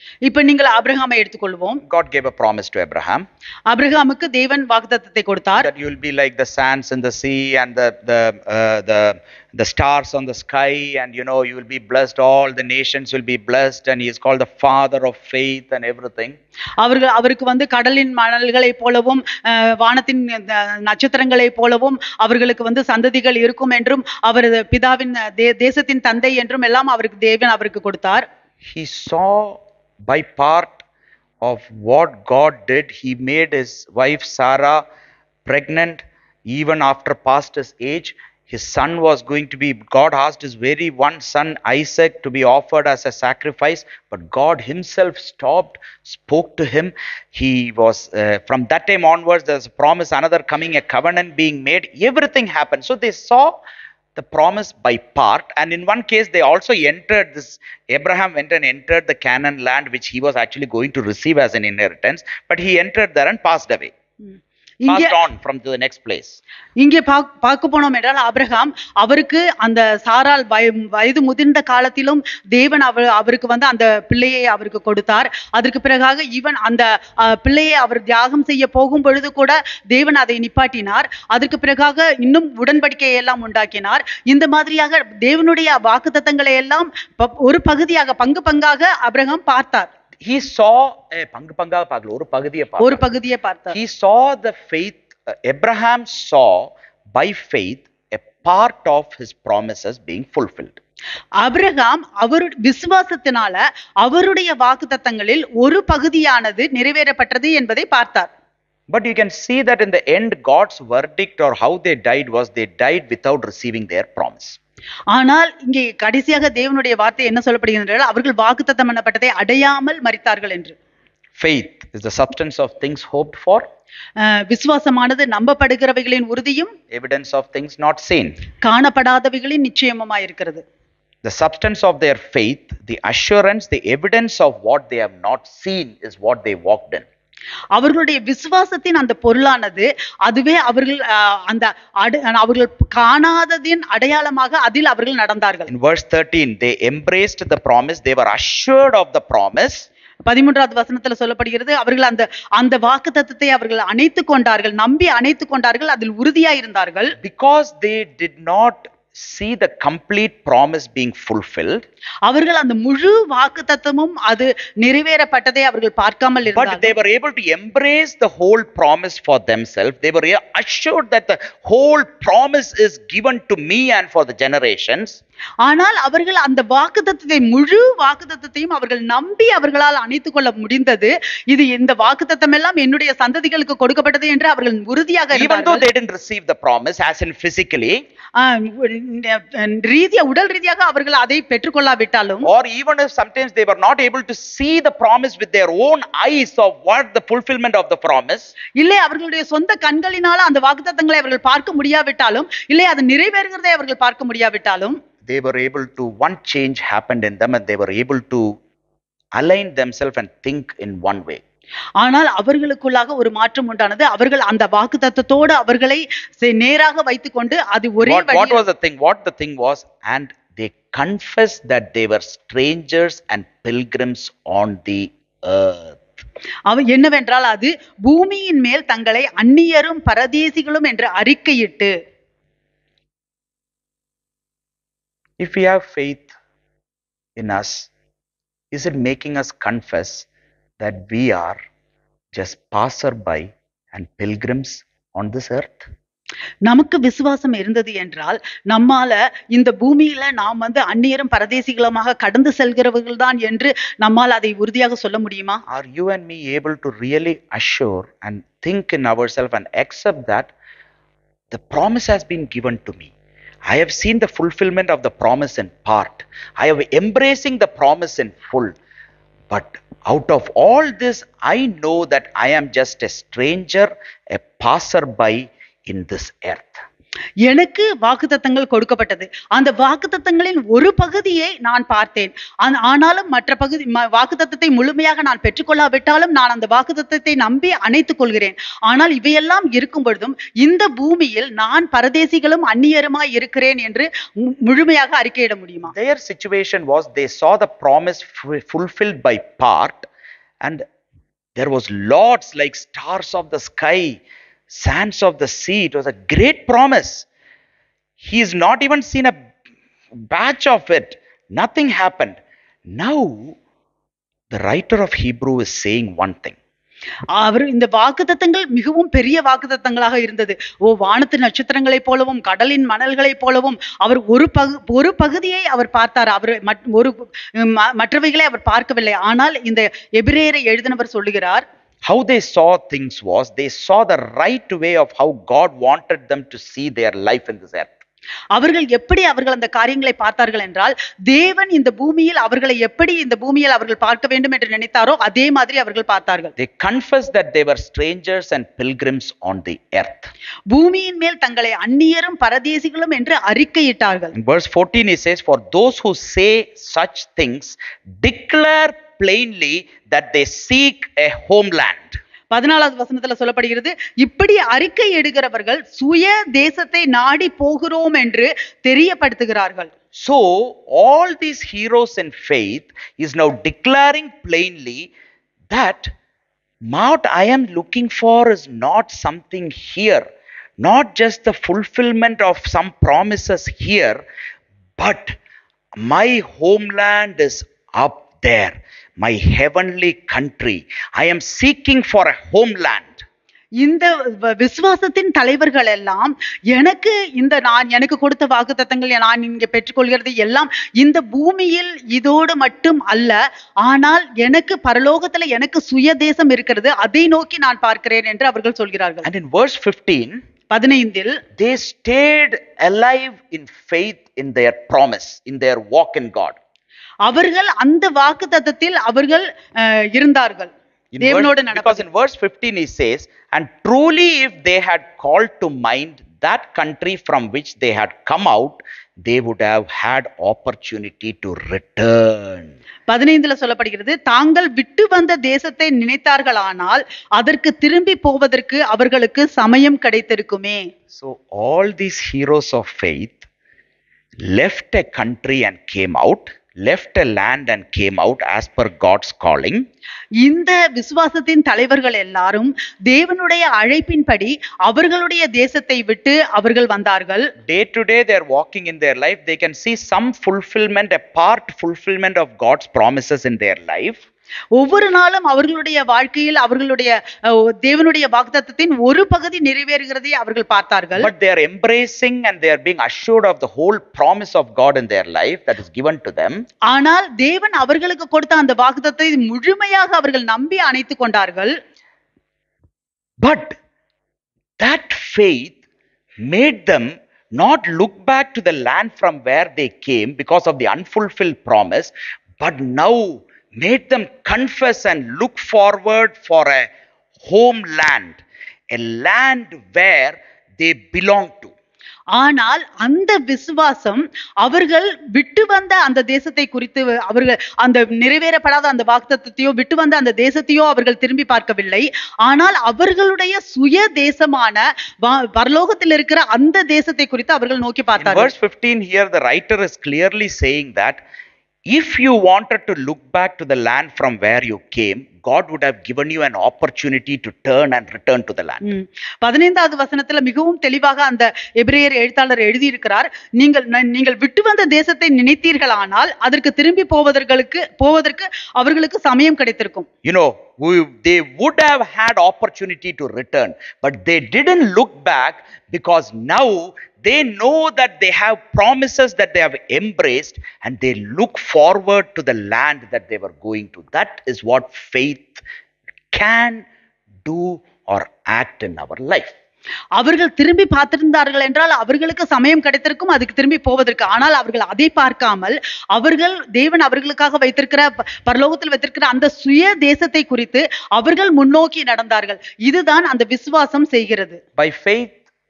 இப்ப நீங்கள் ஆபிரகாமை எடுத்துக்கொள்வோம் God gave a promise to Abraham ஆபிரகாமுக்கு தேவன் வாக்குத்தத்தத்தை கொடுத்தார் that you will be like the sands in the sea and the the uh, the the stars on the sky and you know you will be blessed all the nations will be blessed and he is called the father of faith and everything அவர்கள் அவருக்கு வந்து கடலின் மணல்களைப் போலவும் அஹ், வானத்தின் அஹ், நட்சத்திரங்களைப் போலவும் அவர்களுக்கு வந்து சந்ததிகள் இருக்கும் என்றும் அவர் பிதாவின் தே- தேசத்தின் தந்தை என்றும் எல்லாம் அவருக்கு தேவன் அவருக்கு கொடுத்தார் he saw by part of what God did, he made his wife Sarah pregnant even after past his age. His son was going to be, God asked his very one son Isaac to be offered as a sacrifice, but God himself stopped, spoke to him. He was, uh, from that time onwards, there's a promise, another coming, a covenant being made. Everything happened. So they saw the promise by part and in one case they also entered this abraham went and entered the canaan land which he was actually going to receive as an inheritance but he entered there and passed away இங்கே passed on from to the next place இங்கே பாக்- பார்க்க போனோம் என்றால் ஆபிரகாம் அவருக்கு அந்த சாரால் வய- வயது முதிர்ந்த காலத்திலும் தேவன் அவர் அவருக்கு வந்து அந்த பிள்ளையை அவருக்கு கொடுத்தார் அதற்கு பிறகாக ஈவன் அந்த அஹ், பிள்ளையை அவர் தியாகம் செய்ய போகும் பொழுது கூட தேவன் அதை நிப்பாட்டினார் அதற்கு பிறகாக இன்னும் உடன்படிக்கையை எல்லாம் உண்டாக்கினார் இந்த மாதிரியாக தேவனுடைய வாக்குத்தத்தங்களை எல்லாம் ப- ஒரு பகுதியாக பங்கு பங்காக ஆபிரகாம் பார்த்தார் he saw eh, பங்கு பங்காக பார்க்கல ஒரு பகுதியை ஒரு பார்த்தார் பகுதியை பார்த்தார் he saw the faith uh, abraham saw by faith a part of his promises being fulfilled Abraham அவர் விசுவாசத்தினால அவருடைய வாக்குத்தத்தங்களில் ஒரு பகுதியானது நிறைவேறப்பட்டது என்பதை பார்த்தார் but you can see that in the end god's verdict or how they died was they died without receiving their promise ஆனால் இங்கே கடைசியாக தேவனுடைய வார்த்தை என்ன சொல்லப்படுகிறது என்றால் அவர்கள் வாக்குத்தத்தம் பண்ணப்பட்டதை அடையாமல் மரித்தார்கள் என்று Faith is the substance of things hoped for, அஹ், விசுவாசமானது நம்பப்படுகிறவைகளின் உறுதியும் evidence of things not seen. காணப்படாதவைகளின் நிச்சயமுமாய் இருக்கிறது The substance of their faith, the assurance, the evidence of what they have not seen is what they walked in. அவர்களுடைய விசுவாசத்தின் அந்த பொருளானது அதுவே அவர்கள் அஹ், அந்த அடு- அவர்கள் காணாததின் அடையாளமாக அதில் அவர்கள் நடந்தார்கள் In verse 13, they embraced the promise, they were assured of the promise, பதிமூன்றாவது வசனத்துல சொல்லப்படுகிறது அவர்கள் அந்த அந்த வாக்கு தத்துவத்தை அவர்கள் அணைத்து கொண்டார்கள் நம்பி அணைத்து கொண்டார்கள் அதில் உறுதியா இருந்தார்கள் because they did not see the complete promise being fulfilled, அவர்கள் அந்த முழு வாக்கு தத்துவமும் அது நிறைவேறப்பட்டதை அவர்கள் பார்க்காமல் but இருந்தார்கள் they were able to embrace the whole promise for themselves. They were assured that the whole promise is given to me and for the generations. ஆனால் அவர்கள் அந்த வாக்கு தத்துவத்தை முழு வாக்கு தத்துவத்தையும் அவர்கள் நம்பி அவர்களால் அணைத்துக் கொள்ள முடிந்தது இது இந்த வாக்கு தத்தம் எல்லாம் என்னுடைய சந்ததிகளுக்கு கொடுக்கப்பட்டது என்று அவர்கள் உறுதியாக Even though இருந்தார்கள் they didn't receive the promise, as in physically, ஆஹ் ரீதியா உடல் ரீதியாக அவர்கள் அதை பெற்றுக்கொள்ளாவிட்டாலும் or even if sometimes they were not able to see the promise with their own eyes of what the fulfillment of the promise, இல்லை அவர்களுடைய சொந்த கண்களினால அந்த வாக்குத்தத்தங்களை அவர்கள் பார்க்க முடியாவிட்டாலும் இல்லை அது நிறைவேறுகிறதை அவர்கள் பார்க்க முடியாவிட்டாலும் they were able to, one change happened in them and they were able to align themselves and think in one way. ஆனால் அவர்களுக்குள்ளாக ஒரு மாற்றம் உண்டானது அவர்கள் அந்த வாக்கு தத்தத்தோடு அவர்களை செ- நேராக வைத்துக்கொண்டு அது ஒரே What, what வழியில் was the thing? What the thing was, and they confessed that they were strangers and pilgrims on the earth. அவ என்னவென்றால் அது பூமியின் மேல் தங்களை அந்நியரும் பரதேசிகளும் என்று அறிக்கையிட்டு If we have faith in us, is it making us confess that we are just passerby and pilgrims on this earth? நமக்கு விசுவாசம் இருந்தது என்றால் நம்மால இந்த பூமியில நாம் வந்து அந்நியரும் பரதேசிகளுமாக கடந்து செல்கிறவர்கள் தான் என்று நம்மால் அதை உறுதியாக சொல்ல முடியுமா Are you and me able to really assure and think in ourselves and accept that the promise has been given to me? I have seen the fulfillment of the promise in part. I am embracing the promise in full. But out of all this, I know that I am just a stranger, a passerby in this earth. எனக்கு வாக்குத்தத்தங்கள் கொடுக்கப்பட்டது அந்த வாக்குத்தத்தங்களின் ஒரு பகுதியை நான் பார்த்தேன் ஆன- ஆனாலும் மற்ற பகுதி ம- வாக்குத்தத்தத்தை முழுமையாக நான் பெற்றுக்கொள்ளாவிட்டாலும் நான் அந்த வாக்குத்தத்தத்தை நம்பி அணைத்துக் கொள்கிறேன் ஆனால் இவையெல்லாம் இருக்கும் பொழுதும் இந்த பூமியில் நான் பரதேசிகளும் அந்நியருமாய் இருக்கிறேன் என்று மு- முழுமையாக அறிக்கையிட முடியுமா Their situation was they saw the promise fu- fulfilled by part, and there was lots like stars of the sky, sands of the sea. It was a great promise. He's not even seen a batch of it. Nothing happened. Now, the writer of Hebrew is saying one thing. அவர் இந்த வாக்குத்தத்தங்கள் மிகவும் பெரிய வாக்குத்தத்தங்களாக இருந்தது ஓ வானத்து நட்சத்திரங்களைப் போலவும் கடலின் மணல்களைப் போலவும் அவர் ஒரு பகு ஒரு பகுதியை அவர் பார்த்தார் அவர் மட்- ஒரு ம- மற்றவைகளை அவர் பார்க்கவில்லை ஆனால் இந்த எபிரேயரை எழுதினவர் சொல்லுகிறார் How they saw things was they saw the right way of how God wanted them to see their life in this earth. அவர்கள் எப்படி அவர்கள் அந்த காரியங்களை பார்த்தார்கள் என்றால் தேவன் இந்த பூமியில் அவர்களை எப்படி இந்த பூமியில் அவர்கள் பார்க்க வேண்டும் என்று நினைத்தாரோ அதே மாதிரி அவர்கள் பார்த்தார்கள் They confessed that they were strangers and pilgrims on the earth. பூமியின் மேல் தங்களை அந்நியரும் பரதேசிகளும் என்று அறிக்கையிட்டார்கள் In verse 14, he says, For those who say such things declare plainly that they seek a homeland. பதினாலாவது வசனத்துல சொல்லப்படுகிறது இப்படி அறிக்கை எடுக்கிறவர்கள் சுய தேசத்தை நாடி போகிறோம் என்று தெரியப்படுத்துகிறார்கள் So, all these heroes in faith is now declaring plainly that what I am looking for is not something here, not just the fulfillment of some promises here, but my homeland is up there, my heavenly country. I am seeking for a homeland. இந்த வ- விசுவாசத்தின் தலைவர்கள் எல்லாம் எனக்கு இந்த நான் எனக்கு கொடுத்த வாக்குத்தத்தங்கள் நான் இங்க பெற்றுக்கொள்கிறது எல்லாம் இந்த பூமியில் இதோடு மட்டும் அல்ல ஆனால் எனக்கு பரலோகத்துல எனக்கு சுய தேசம் இருக்கிறது அதை நோக்கி நான் பார்க்கிறேன் என்று அவர்கள் சொல்கிறார்கள் And in verse 15, பதினைந்தில் they stayed alive in faith in their promise, in their walk in God. அவர்கள் அந்த வாக்குத்தத்தத்தில் அவர்கள் அஹ், இருந்தார்கள் In தேவனோடு verse, because நடப்பது in verse 15 he says, And truly, if they had called to mind that country from which they had come out, they would have had opportunity to return. பதினைந்துல சொல்லப்படுகிறது தாங்கள் விட்டு வந்த தேசத்தை நினைத்தார்களானால் அதற்கு திரும்பி போவதற்கு அவர்களுக்கு சமயம் கிடைத்திருக்குமே So, all these heroes of faith left a country and came out, left a land and came out as per God's calling. இந்த விசுவாசத்தின் தலைவர்கள் எல்லாரும் தேவனுடைய அழைப்பின்படி அவர்களுடைய தேசத்தை விட்டு அவர்கள் வந்தார்கள் day to day they're walking in their life they can see some fulfillment a part fulfillment of god's promises in their life ஒவ்வொரு நாளும் அவர்களுடைய வாழ்க்கையில் அவர்களுடைய அஹ், தேவனுடைய வாக்குத்தத்தத்தின் ஒரு பகுதி நிறைவேறுகிறதை அவர்கள் பார்த்தார்கள் but they are embracing and they are being assured of the whole promise of god in their life that is given to them ஆனால் தேவன் அவர்களுக்கு கொடுத்த அந்த வாக்குத்தத்தை முழுமையாக அவர்கள் நம்பி அணைத்துக் கொண்டார்கள் but that faith made them not look back to the land from where they came because of the unfulfilled promise but now made them confess and look forward for a homeland a land where they belong to ஆனால் அந்த விசுவாசம் அவர்கள் விட்டு வந்த அந்த தேசத்தை குறித்து அவர்கள் அந்த நிறைவேறப்படாத அந்த வாக்குத்தத்தையோ விட்டு வந்த அந்த தேசத்தையோ அவர்கள் திரும்பி பார்க்கவில்லை ஆனால் அவர்களுடைய சுய தேசமான வா- பரலோகத்தில் இருக்கிற அந்த தேசத்தை குறித்து அவர்கள் நோக்கி In பார்த்தார்கள் verse 15, here the writer is clearly saying that if you wanted to look back to the land from where you came, God would have given you an opportunity to turn and return to the land. ம். பதினைந்தாவது வசனத்துல மிகவும் தெளிவாக அந்த எபிரேயர் எழுத்தாளர் எழுதியிருக்கிறார் நீங்கள் ந- நீங்கள் விட்டு வந்த தேசத்தை நினைத்தீர்களானால் அதற்கு திரும்பி போவதற்கு போவதற்கு அவர்களுக்கு சமயம் கிடைத்திருக்கும் You know, we, they would have had opportunity to return, but they didn't look back because now they know that they have promises that they have embraced and they look forward to the land that they were going to. That is what faith can do or act in our life. அவர்கள் திரும்பி பார்த்திருந்தார்கள் என்றால் அவர்களுக்கு சமயம் கிடைத்திருக்கும் அதுக்கு திரும்பி போவதற்கு ஆனால் அவர்கள் அதை பார்க்காமல் அவர்கள் தேவன் அவர்களுக்காக வைத்திருக்கிற ப- பரலோகத்தில் வைத்திருக்கிற அந்த சுய தேசத்தை குறித்து அவர்கள் முன்னோக்கி நடந்தார்கள் இதுதான் அந்த விசுவாசம் செய்கிறது By faith,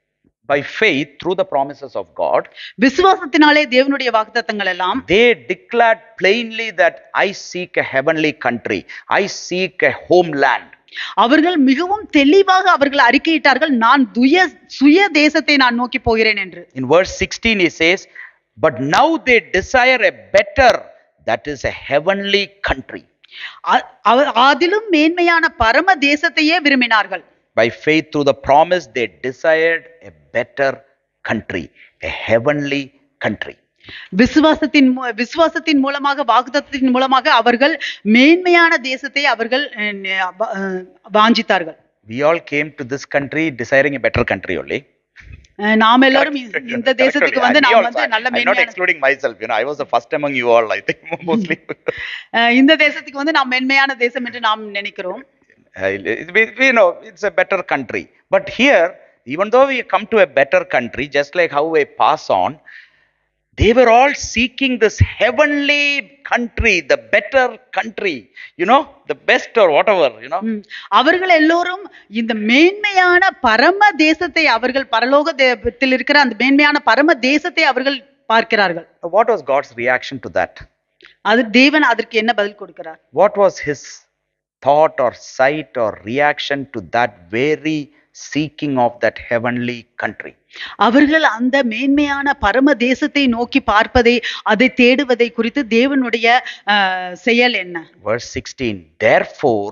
by faith through the promises of God, விசுவாசத்தினாலே தேவனுடைய வாக்குத்தத்தங்கள் எல்லாம் they declared plainly that I seek a heavenly country, I seek a homeland. அவர்கள் மிகவும் தெளிவாக அவர்கள் அறிக்கையிட்டார்கள் நான் துய சுய தேசத்தை நான் நோக்கி போகிறேன் என்று In verse 16, he says, But now they desire a better, that is a heavenly country. அ- அவ- அதிலும் மேன்மையான பரம தேசத்தையே விரும்பினார்கள் By faith through the promise, they desired a better country, a heavenly country. விசுவாசத்தின் மூ- விசுவாசத்தின் மூலமாக வாக்குத்தத்தின் மூலமாக அவர்கள் மேன்மையான தேசத்தை அவர்கள் அஹ், ந- வ- அஹ், வாஞ்சித்தார்கள் We all came to this country desiring a better country only. அஹ், நாம் எல்லாரும் இ- இந்த தேசத்துக்கு வந்து And me நாம் also, வந்து நல்ல I'm not மேன்மையான excluding myself. You know, I was the first among you all, I think, mostly. அஹ், இந்த தேசத்துக்கு வந்து நாம் மென்மையான தேசம் என்று நாம் நினைக்கிறோம் Uh, it- we, we know it's a better country. But here, even though we come to a better country, just like how we pass on, they were all seeking this heavenly country, the better country, you know, the best or whatever, you know. ம். அவர்கள் எல்லோரும் இந்த மேன்மையான பரம தேசத்தை அவர்கள் பரலோக தேசத்தில் இருக்கிற அந்த மேன்மையான பரம தேசத்தை அவர்கள் பார்க்கிறார்கள் What was God's reaction to that? அது தேவன் அதற்கு என்ன பதில் கொடுக்கிறார் What was his thought or sight or reaction to that very seeking of that heavenly country? அவர்கள் அந்த மேன்மையான பரம தேசத்தை நோக்கி பார்ப்பதை அதை தேடுவதை குறித்து தேவனுடைய அஹ், செயல் என்ன Verse 16 Therefore,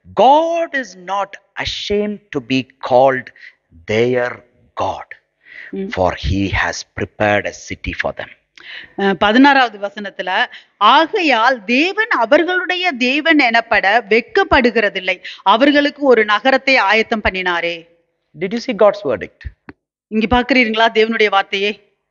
God is not ashamed to be called their God, Mm. for he has prepared a city for them. அஹ், பதினாறாவது வசனத்துல ஆகையால் தேவன் அவர்களுடைய தேவன் எனப்பட வெட்கப்படுகிறதில்லை அவர்களுக்கு ஒரு நகரத்தை ஆயத்தம் பண்ணினாரே Did you see God's verdict? இங்க பாக்குறீங்களா தேவனுடைய வார்த்தையே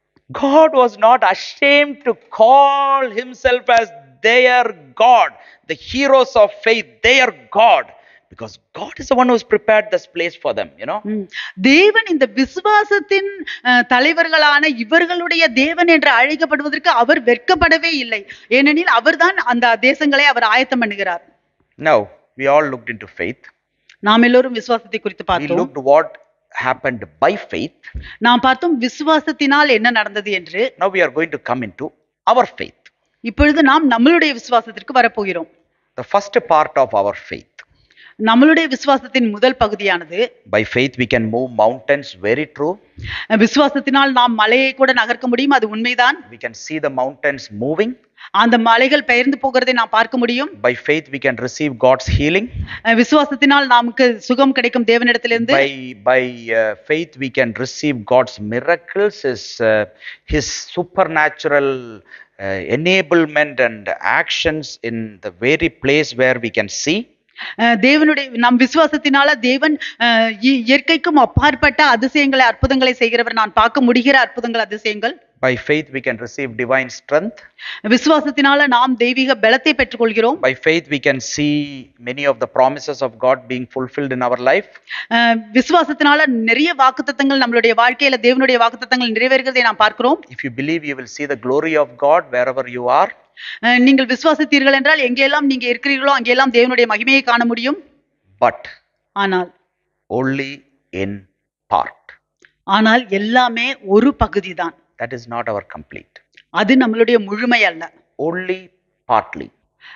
God was not ashamed to call himself as their God, the heroes of faith, their God, because God is the one who's prepared this place for them, you know. ம். தேவன் இந்த விசுவாசத்தின் அஹ், தலைவர்களான இவர்களுடைய தேவன் என்று அழைக்கப்படுவதற்கு அவர் வெட்கப்படவே இல்லை ஏனெனில் அவர்தான் அந்த தேசங்களை அவர் ஆயத்தம் பண்ணுகிறார் Now, we all looked into faith. நாம் எல்லோரும் விசுவாசத்தை குறித்து We பார்த்தோம் looked what happened by faith. நாம் பார்த்தோம் விசுவாசத்தினால் என்ன நடந்தது என்று Now we are going to come into our faith. இப்பொழுது நாம் நம்மளுடைய விசுவாசத்திற்கு வரப்போகிறோம் The first part of our faith. நம்மளுடைய விசுவாசத்தின் முதல் பகுதியானது By faith, we can move mountains, very true. அஹ், விசுவாசத்தினால் நாம் மலையை கூட நகர்க்க முடியும் அது உண்மைதான் We can see the mountains moving. அந்த மலைகள் பெயர்ந்து போகிறதை நாம் பார்க்க முடியும் By faith, we can receive God's healing. அஹ், விசுவாசத்தினால் நமக்கு சுகம் கிடைக்கும் தேவனிடத்திலிருந்து By, by uh, faith, we can receive God's miracles, His, uh, his supernatural uh, enablement and actions in the very place where we can see. அஹ் தேவனுடைய நம் விசுவாசத்தினால தேவன் அஹ், இ- இயற்கைக்கும் அப்பாற்பட்ட அதிசயங்களை அற்புதங்களை செய்கிறவர் நான் பார்க்க முடிகிற அற்புதங்கள் அதிசயங்கள் By faith, we can receive divine strength. விசுவாசத்தினால நாம் தெய்வீக பலத்தை பெற்றுக்கொள்கிறோம் By faith, we can see many of the promises of God being fulfilled in our life. அஹ், விசுவாசத்தினால நிறைய வாக்குத்தத்தங்கள் நம்மளுடைய வாழ்க்கையில தேவனுடைய வாக்குத்தத்தங்கள் நிறைவேறுகிறதை நாம் பார்க்கிறோம் If you believe, you will see the glory of God wherever you are. அஹ், நீங்கள் விசுவாசித்தீர்கள் என்றால் எங்கெல்லாம் நீங்க இருக்கிறீர்களோ அங்கெல்லாம் தேவனுடைய மகிமையை காண முடியும் but ஆனால் only in part. ஆனால் எல்லாமே ஒரு பகுதிதான் That is not our complete. அது நம்மளுடைய முழுமை அல்ல Only partly.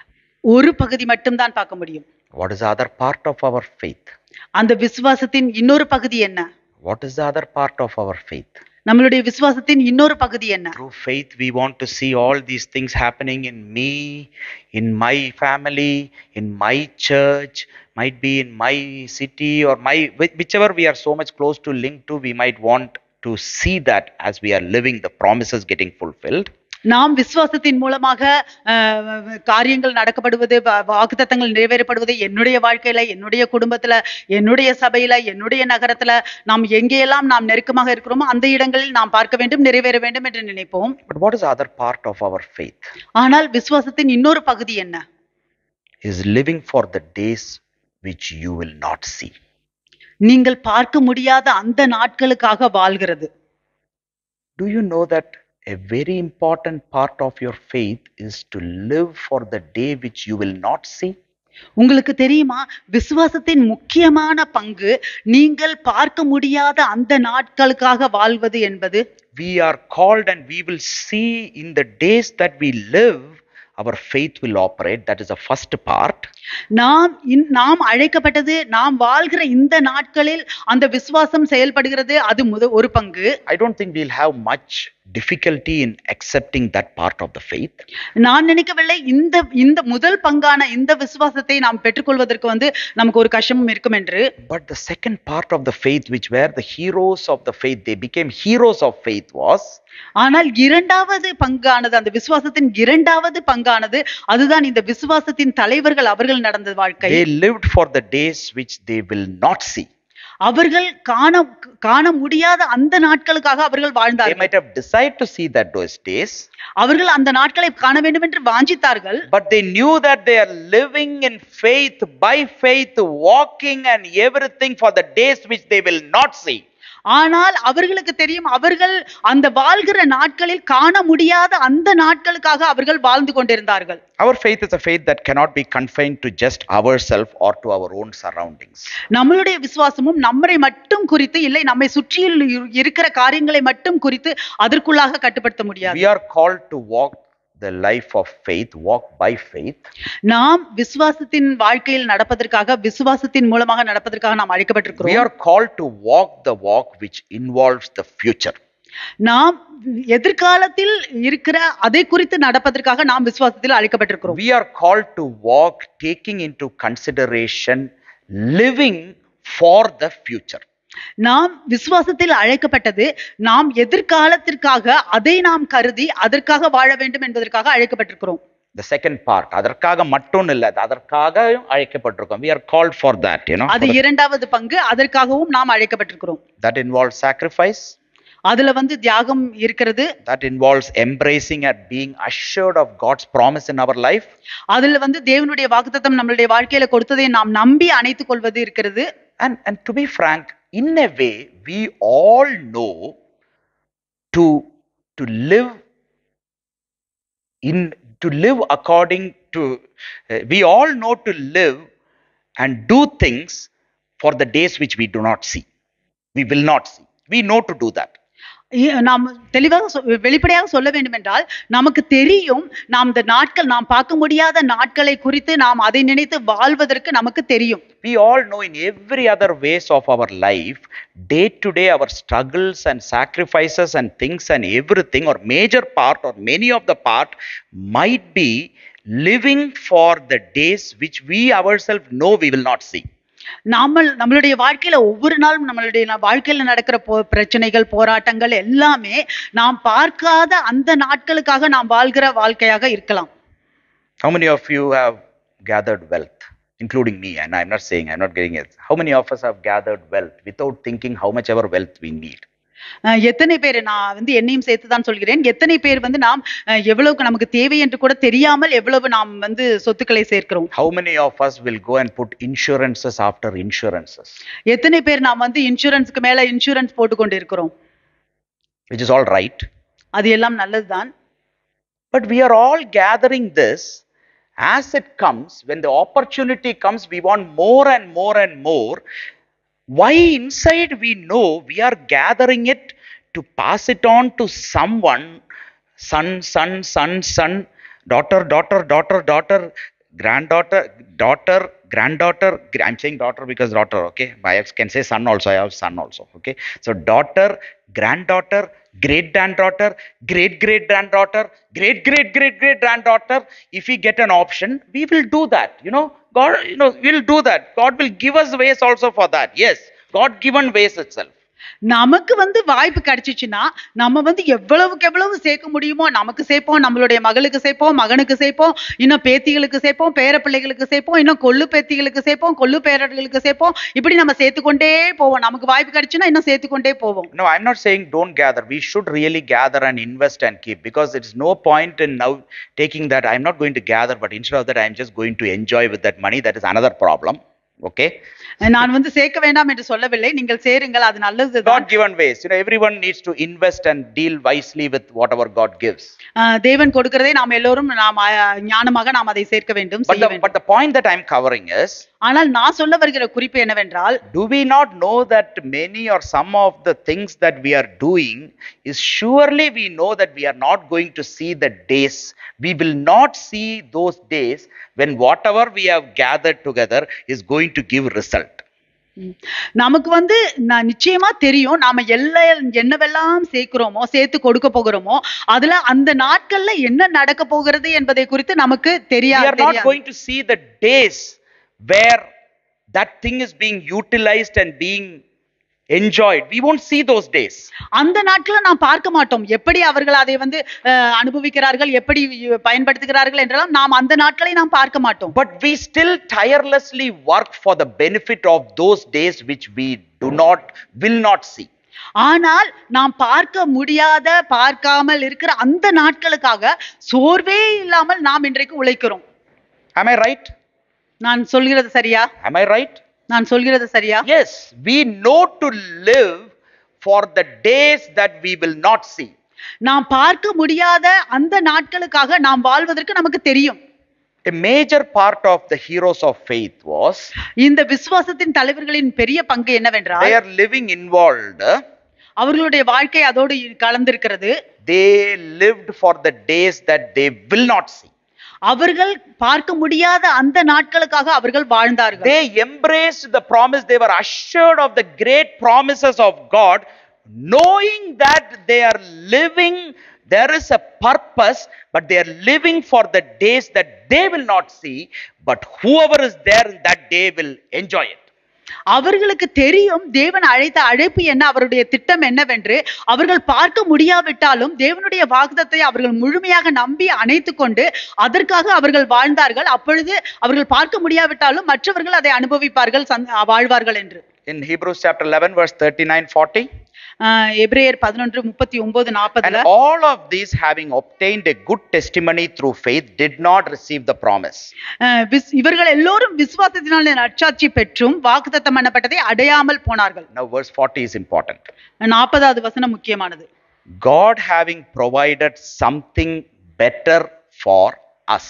ஒரு பகுதி மட்டும்தான் பார்க்க முடியும் What is the other part of our faith? அந்த விசுவாசத்தின் இன்னொரு பகுதி என்ன What is the other part of our faith? நம்மளுடைய விசுவாசத்தின் இன்னொரு பகுதி என்ன Through faith, we want to see all these things happening in me, in my family, in my church, might be in my city or my which- whichever we are so much close to linked to, we might want to see that as we are living the promises getting fulfilled. நாம் விசுவாசத்தின் மூலமாக அஹ், காரியங்கள் நடக்கப்படுவது வா- வாக்குத்தத்தங்கள் நிறைவேறப்படுவது என்னுடைய வாழ்க்கையில என்னுடைய குடும்பத்துல என்னுடைய சபையில என்னுடைய நகரத்துல நாம் எங்கெல்லாம் நாம் நெருக்கமாக இருக்கிறோமோ அந்த இடங்களில் நாம் பார்க்க வேண்டும் நிறைவேற வேண்டும் என்று நினைப்போம் But what is the other part of our faith? ஆனால் விசுவாசத்தின் இன்னொரு பகுதி என்ன Is living for the days which you will not see. நீங்கள் பார்க்க முடியாத அந்த நாட்களுக்காக வாழ்கிறது Do you know that a very important part of your faith is to live for the day which you will not see? உங்களுக்கு தெரியுமா விசுவாசத்தின் முக்கியமான பங்கு நீங்கள் பார்க்க முடியாத அந்த நாட்களுக்காக வாழ்வது என்பது We are called and we will see in the days that we live, our faith will operate. That is the first part. நாம் இன்- நாம் அழைக்கப்பட்டது நாம் வாழ்கிற இந்த நாட்களில் அந்த விசுவாசம் செயல்படுகிறது அது முத ஒரு பங்கு I don't think we'll have much difficulty in accepting that part of the faith. நான் நினைக்கவில்லை இந்த இந்த முதல் பங்கான இந்த விசுவாசத்தை நாம் பெற்றுக்கொள்வதற்கு வந்து நமக்கு ஒரு கஷ்டமும் இருக்கும் என்று But the second part of the faith, which were the heroes of the faith, they became heroes of faith, was ஆனால் இரண்டாவது பங்கானது அந்த விசுவாசத்தின் இரண்டாவது பங்கானது அதுதான் இந்த விசுவாசத்தின் தலைவர்கள் அவர்கள் நடந்த வாழ்க்கை they lived for the days which they will not see. அவர்கள் காண காண முடியாத அந்த நாட்களுக்காக அவர்கள் They வாழ்ந்தார்கள் might have decided to see that those days, அவர்கள் அந்த நாட்களை காண வேண்டும் என்று வாஞ்சித்தார்கள் but they knew that they are living in faith, by faith, walking and everything for the days which they will not see. ஆனால் அவர்களுக்கு தெரியும் அவர்கள் அந்த வாழ்கிற நாட்களில் காண முடியாத அந்த நாட்களுக்காக அவர்கள் வாழ்ந்து கொண்டிருந்தார்கள் Our faith is a faith that cannot be confined to just ourselves or to our own surroundings. நம்மளுடைய விசுவாசமும் நம்மை மட்டும் குறித்து இல்லை நம்மை சுற்றியில் இரு- இருக்கிற காரியங்களை மட்டும் குறித்து அதற்குள்ளாக கட்டுப்படுத்த முடியாது We are called to walk the life of faith, walk by faith. நாம் விசுவாசத்தின் வாழ்க்கையில் நடப்பதற்காக விசுவாசத்தின் மூலமாக நடப்பதற்காக நாம் We அழைக்கப்பட்டிருக்கிறோம் are called to walk the walk which involves the future. நாம் எதிர்காலத்தில் இருக்கிற அதை குறித்து நடப்பதற்காக நாம் விசுவாசத்தில் அழைக்கப்பட்டிருக்கிறோம் We are called to walk taking into consideration living for the future. நாம் விசுவாசத்தில் அழைக்கப்பட்டது நாம் எதிர்காலத்திற்காக அதை நாம் கருதி அதற்காக வாழ வேண்டும் என்பதற்காக அழைக்கப்பட்டிருக்கிறோம் The second part, அதற்காக மட்டும் இல்லை அதற்காக அழைக்கப்பட்டிருக்கோம் we are called for that you know அது for the- இரண்டாவது பங்கு அதற்காகவும் நாம் அழைக்கப்பட்டிருக்கிறோம் that involves sacrifice அதுல வந்து தியாகம் இருக்கிறது that involves embracing and being assured of god's promise in our life அதுல வந்து தேவனுடைய வாக்குத்தத்தம் நம்மளுடைய வாழ்க்கையில கொடுத்ததை நாம் நம்பி அணைத்துக் கொள்வது இருக்கிறது and and to be frank in a way we all know to to live in to live according to uh, we all know to live and do things for the days which we do not see we will not see we know to do that இ- நாம் தெளிவாக சொ- வெளிப்படையாக சொல்ல வேண்டும் என்றால் நமக்கு தெரியும் நாம் இந்த நாட்கள் நாம் பார்க்க முடியாத நாட்களை குறித்து நாம் அதை நினைத்து வாழ்வதற்கு நமக்கு தெரியும் we all know in every other ways of our life day to day our struggles and sacrifices and things and everything or major part or many of the part might be living for the days which we ourselves know we will not see நாம நம்மளுடைய வாழ்க்கையில ஒவ்வொரு நாளும் நம்மளுடைய ந- வாழ்க்கையில நடக்கிற போ பிரச்சனைகள் போராட்டங்கள் எல்லாமே நாம் பார்க்காத அந்த நாட்களுக்காக நாம் வாழ்கிற வாழ்க்கையாக இருக்கலாம் how many of you have gathered wealth including me and i'm not saying i'm not getting it how many of us have gathered wealth without thinking how much ever wealth we need அஹ் எத்தனை பேர் நான் வந்து என்னையும் சேர்த்து தான் சொல்கிறேன் எத்தனை பேர் வந்து நாம் அஹ், எவ்வளவுக்கு நமக்கு தேவை என்று கூட தெரியாமல் எவ்வளவு நாம் வந்து சொத்துக்களை சேர்க்கிறோம் how many of us will go and put insurances after insurances எத்தனை பேர் நாம் வந்து இன்சூரன்ஸ்க்கு மேல இன்சூரன்ஸ் போட்டு கொண்டு இருக்கிறோம் which is all right அது எல்லாம் நல்லதுதான் But we are all gathering this as it comes. When the opportunity comes, we want more and more and more. Why inside we know we are gathering it to pass it on to someone son, son, son, son, daughter, daughter, daughter, daughter, granddaughter, daughter, granddaughter. gra- I'm saying daughter because daughter, okay? I can say son also. I have son also, okay? So daughter, granddaughter, great granddaughter, great great granddaughter, great great great great granddaughter. If we get an option, we will do that. You know, God, you know, we'll do that. God will give us ways also for that. Yes, God given ways itself. நமக்கு வந்து வாய்ப்பு கிடைச்சிச்சுன்னா நம்ம வந்து எவ்வளவுக்கு எவ்வளவு சேர்க்க முடியுமோ நமக்கு சேர்ப்போம் நம்மளுடைய மகளுக்கு சேர்ப்போம் மகனுக்கு சேர்ப்போம் இன்னும் பேத்திகளுக்கு சேர்ப்போம் பேர பிள்ளைகளுக்கு சேர்ப்போம் இன்னும் கொள்ளு பேத்திகளுக்கு சேர்ப்போம் கொள்ளு பேரர்களுக்கு சேர்ப்போம் இப்படி நம்ம சேர்த்துக்கொண்டே போவோம் நமக்கு வாய்ப்பு கிடைச்சுன்னா இன்னும் சேர்த்துக்கொண்டே போவோம் No, I'm not saying don't gather. We should really gather and invest and keep because it's no point in now taking that. I'm not going to gather, but instead of that, I'm just going to enjoy with that money. That is another problem. Okay? நான் வந்து சேர்க்க வேண்டாம் என்று சொல்லவில்லை நீங்கள் சேருங்கள் அது நல்லதுதான் God given ways. You know, everyone needs to invest and deal wisely with whatever God gives. ஆஹ் தேவன் கொடுக்கிறதை நாம் எல்லோரும் நாம் ஆஹ் ஞானமாக நாம் அதை சேர்க்க வேண்டும் But செய்ய the, வேண்டும் but the point that I'm covering is ஆனால் நான் சொல்ல வருகிற குறிப்பு என்னவென்றால் do we not know that many or some of the things that we are doing is surely we know that we are not going to see the days we will not see those days when whatever we have gathered together is going to give result ம். நமக்கு வந்து நான் நிச்சயமா தெரியும் நாம எல்லா என்னவெல்லாம் சேர்க்கிறோமோ சேர்த்து கொடுக்க போகிறோமோ அதுல அந்த நாட்கள்ல என்ன நடக்க போகிறது என்பதை குறித்து நமக்கு we தெரியாது are not தெரியாது. going to see the days where that thing is being utilized and being enjoyed we won't see those days அந்த நாட்களை நாம் பார்க்க மாட்டோம் எப்படி அவர்கள் அதை வந்து அஹ், அனுபவிக்கிறார்கள் எப்படி பயன்படுத்துகிறார்கள் என்றெல்லாம் நாம் அந்த நாட்களை நாம் பார்க்க மாட்டோம் but we still tirelessly work for the benefit of those days which we do not will not see ஆனால் நாம் பார்க்க முடியாத பார்க்காமல் இருக்கிற அந்த நாட்களுக்காக சோர்வே இல்லாமல் நாம் இன்றைக்கு உழைக்கிறோம் am i right நான் சொல்கிறது சரியா am i right நான் சொல்கிறது சரியா yes we know to live for the days that we will not see நாம் பார்க்க முடியாத அந்த நாட்களுக்காக நாம் வாழ்வதற்கு நமக்கு தெரியும் a major part of the heroes of faith was இந்த விசுவாசத்தின் தலைவர்களின் பெரிய பங்கு என்னவென்றால் they are living involved அவர்களுடைய வாழ்க்கை அதோடு கலந்திருக்கிறது they lived for the days that they will not see அவர்கள் பார்க்க முடியாத அந்த நாட்களுக்காக அவர்கள் வாழ்ந்தார்கள் they embraced the promise they were assured of the great promises of god knowing that they are living there is a purpose but they are living for the days that they will not see but whoever is there in that day will enjoy it அவர்களுக்கு தெரியும் தேவன் அழைத்த அழைப்பு என்ன அவருடைய திட்டம் என்னவென்று அவர்கள் பார்க்க முடியாவிட்டாலும் தேவனுடைய வாக்குதத்தை அவர்கள் முழுமையாக நம்பி அணைத்து கொண்டு அதற்காக அவர்கள் வாழ்ந்தார்கள் அப்பொழுது அவர்கள் பார்க்க முடியாவிட்டாலும் மற்றவர்கள் அதை அனுபவிப்பார்கள் சந்- வாழ்வார்கள் என்று in hebrews chapter 11 verse 39 40 ஆஹ் எபிரேயர் பதினொன்று முப்பத்தி ஒன்பது and நாற்பதுல all of these having obtained a good testimony through faith did not receive the promise ஆஹ் விஸ்- இவர்கள் எல்லோரும் விசுவாசத்தினாலே நற்சாட்சி பெற்றும் வாக்குத்தத்தம் பண்ணப்பட்டதை அடையாமல் போனார்கள் now verse 40 is important நாற்பதாவது வசனம் முக்கியமானது God having provided something better for us,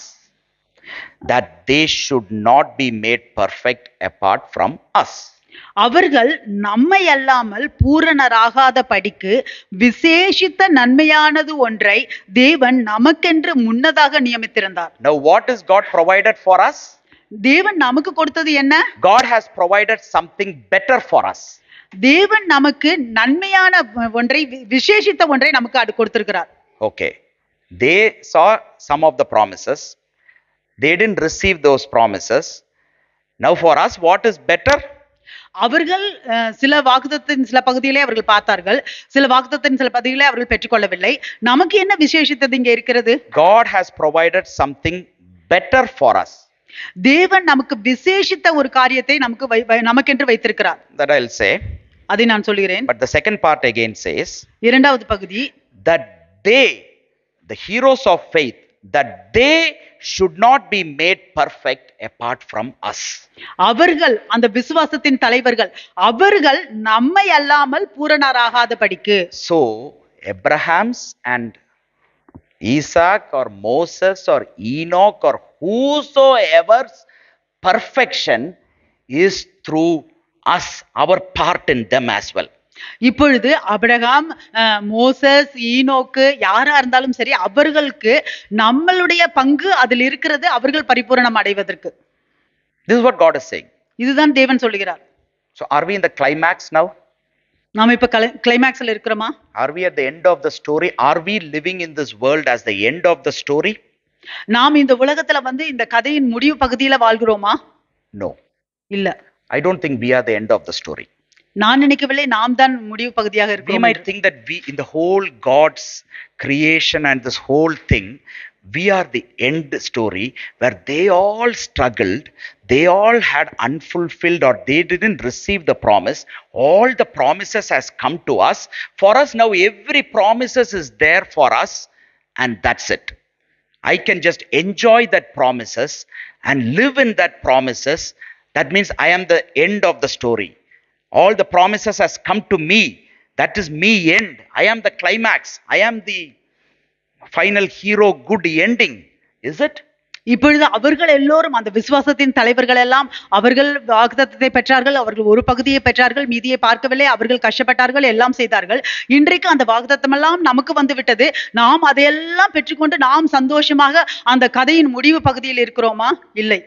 that they should not be made perfect apart from us. அவர்கள் நம்மை அல்லாமல் பூரணராகாத படிக்கு விசேஷித்த நன்மையானது ஒன்றை தேவன் நமக்கென்று முன்னதாக நியமித்திருந்தார் Now, what is God provided for us? தேவன் நமக்கு கொடுத்தது என்ன God has provided something better for us. தேவன் நமக்கு நன்மையான ஒன்றை வி- விசேஷித்த ஒன்றை நமக்கு அது கொடுத்திருக்கிறார் Okay. They saw some of the promises, they didn't receive those promises. Now, for us, what is better? அவர்கள் அஹ், சில வாக்குத்தத்தின் சில பகுதிகளை அவர்கள் பார்த்தார்கள் சில வாக்குத்தத்தின் சில பகுதிகளை அவர்கள் பெற்றுக்கொள்ளவில்லை நமக்கு என்ன விசேஷித்தது இங்க இருக்கிறது God has provided something better for us. தேவன் நமக்கு விசேஷித்த ஒரு காரியத்தை நமக்கு வை- வை- நமக்கென்று வைத்திருக்கிறார் That I'll say. அதை நான் சொல்கிறேன் But the second part again says, இரண்டாவது பகுதி that they, the heroes of faith, that they should not be made perfect apart from us. அவர்கள் அந்த விசுவாசத்தின் தலைவர்கள் அவர்கள் நம்மை அல்லாமல் பூரணராகாத படிக்கு So, Abraham's and Isaac or Moses or Enoch or whosoever's perfection is through us, our part in them as well. இப்பொழுது அபிரகாம் அஹ், மோசஸ் ஈனோக்கு யாரா இருந்தாலும் சரி அவர்களுக்கு நம்மளுடைய பங்கு அதில் இருக்கிறது அவர்கள் பரிபூரணம் அடைவதற்கு This is what God is saying. இதுதான் தேவன் சொல்லுகிறார் So, are we in the climax now? நாம இப்ப கிளைமேக்ஸ்ல இருக்கிறோமா Are we at the end of the story? Are we living in this world as the end of the story? நாம் இந்த உலகத்துல வந்து இந்த கதையின் முடிவு பகுதியில வாழ்கிறோமா No. இல்ல I don't think we are the end of the story. நான் நினைக்கவில்லை நாம் தான் முடிவு பகுதியாக We இருக்கிறோம் might என்று. think that we, in the whole God's creation and this whole thing, we are the end story where they all struggled, they all had unfulfilled or they didn't receive the promise. All the promises has come to us. For us now, every promises is there for us, and that's it. I can just enjoy that promises and live in that promises. That means I am the end of the story. All the promises has come to me. That is me end. I am the climax. I am the final hero, good ending. Is it? இப்பொழுது அவர்கள் எல்லோரும் அந்த விசுவாசத்தின் தலைவர்கள் எல்லாம் அவர்கள் வாக்குத்தத்தத்தை பெற்றார்கள் அவர்கள் ஒரு பகுதியை பெற்றார்கள் மீதியை பார்க்கவில்லை அவர்கள் கஷ்டப்பட்டார்கள் எல்லாம் செய்தார்கள் இன்றைக்கு அந்த வாக்குத்தத்தம் எல்லாம் நமக்கு வந்து விட்டது நாம் அதையெல்லாம் பெற்றுக்கொண்டு நாம் சந்தோஷமாக அந்த கதையின் முடிவு பகுதியில் இருக்கிறோமா இல்லை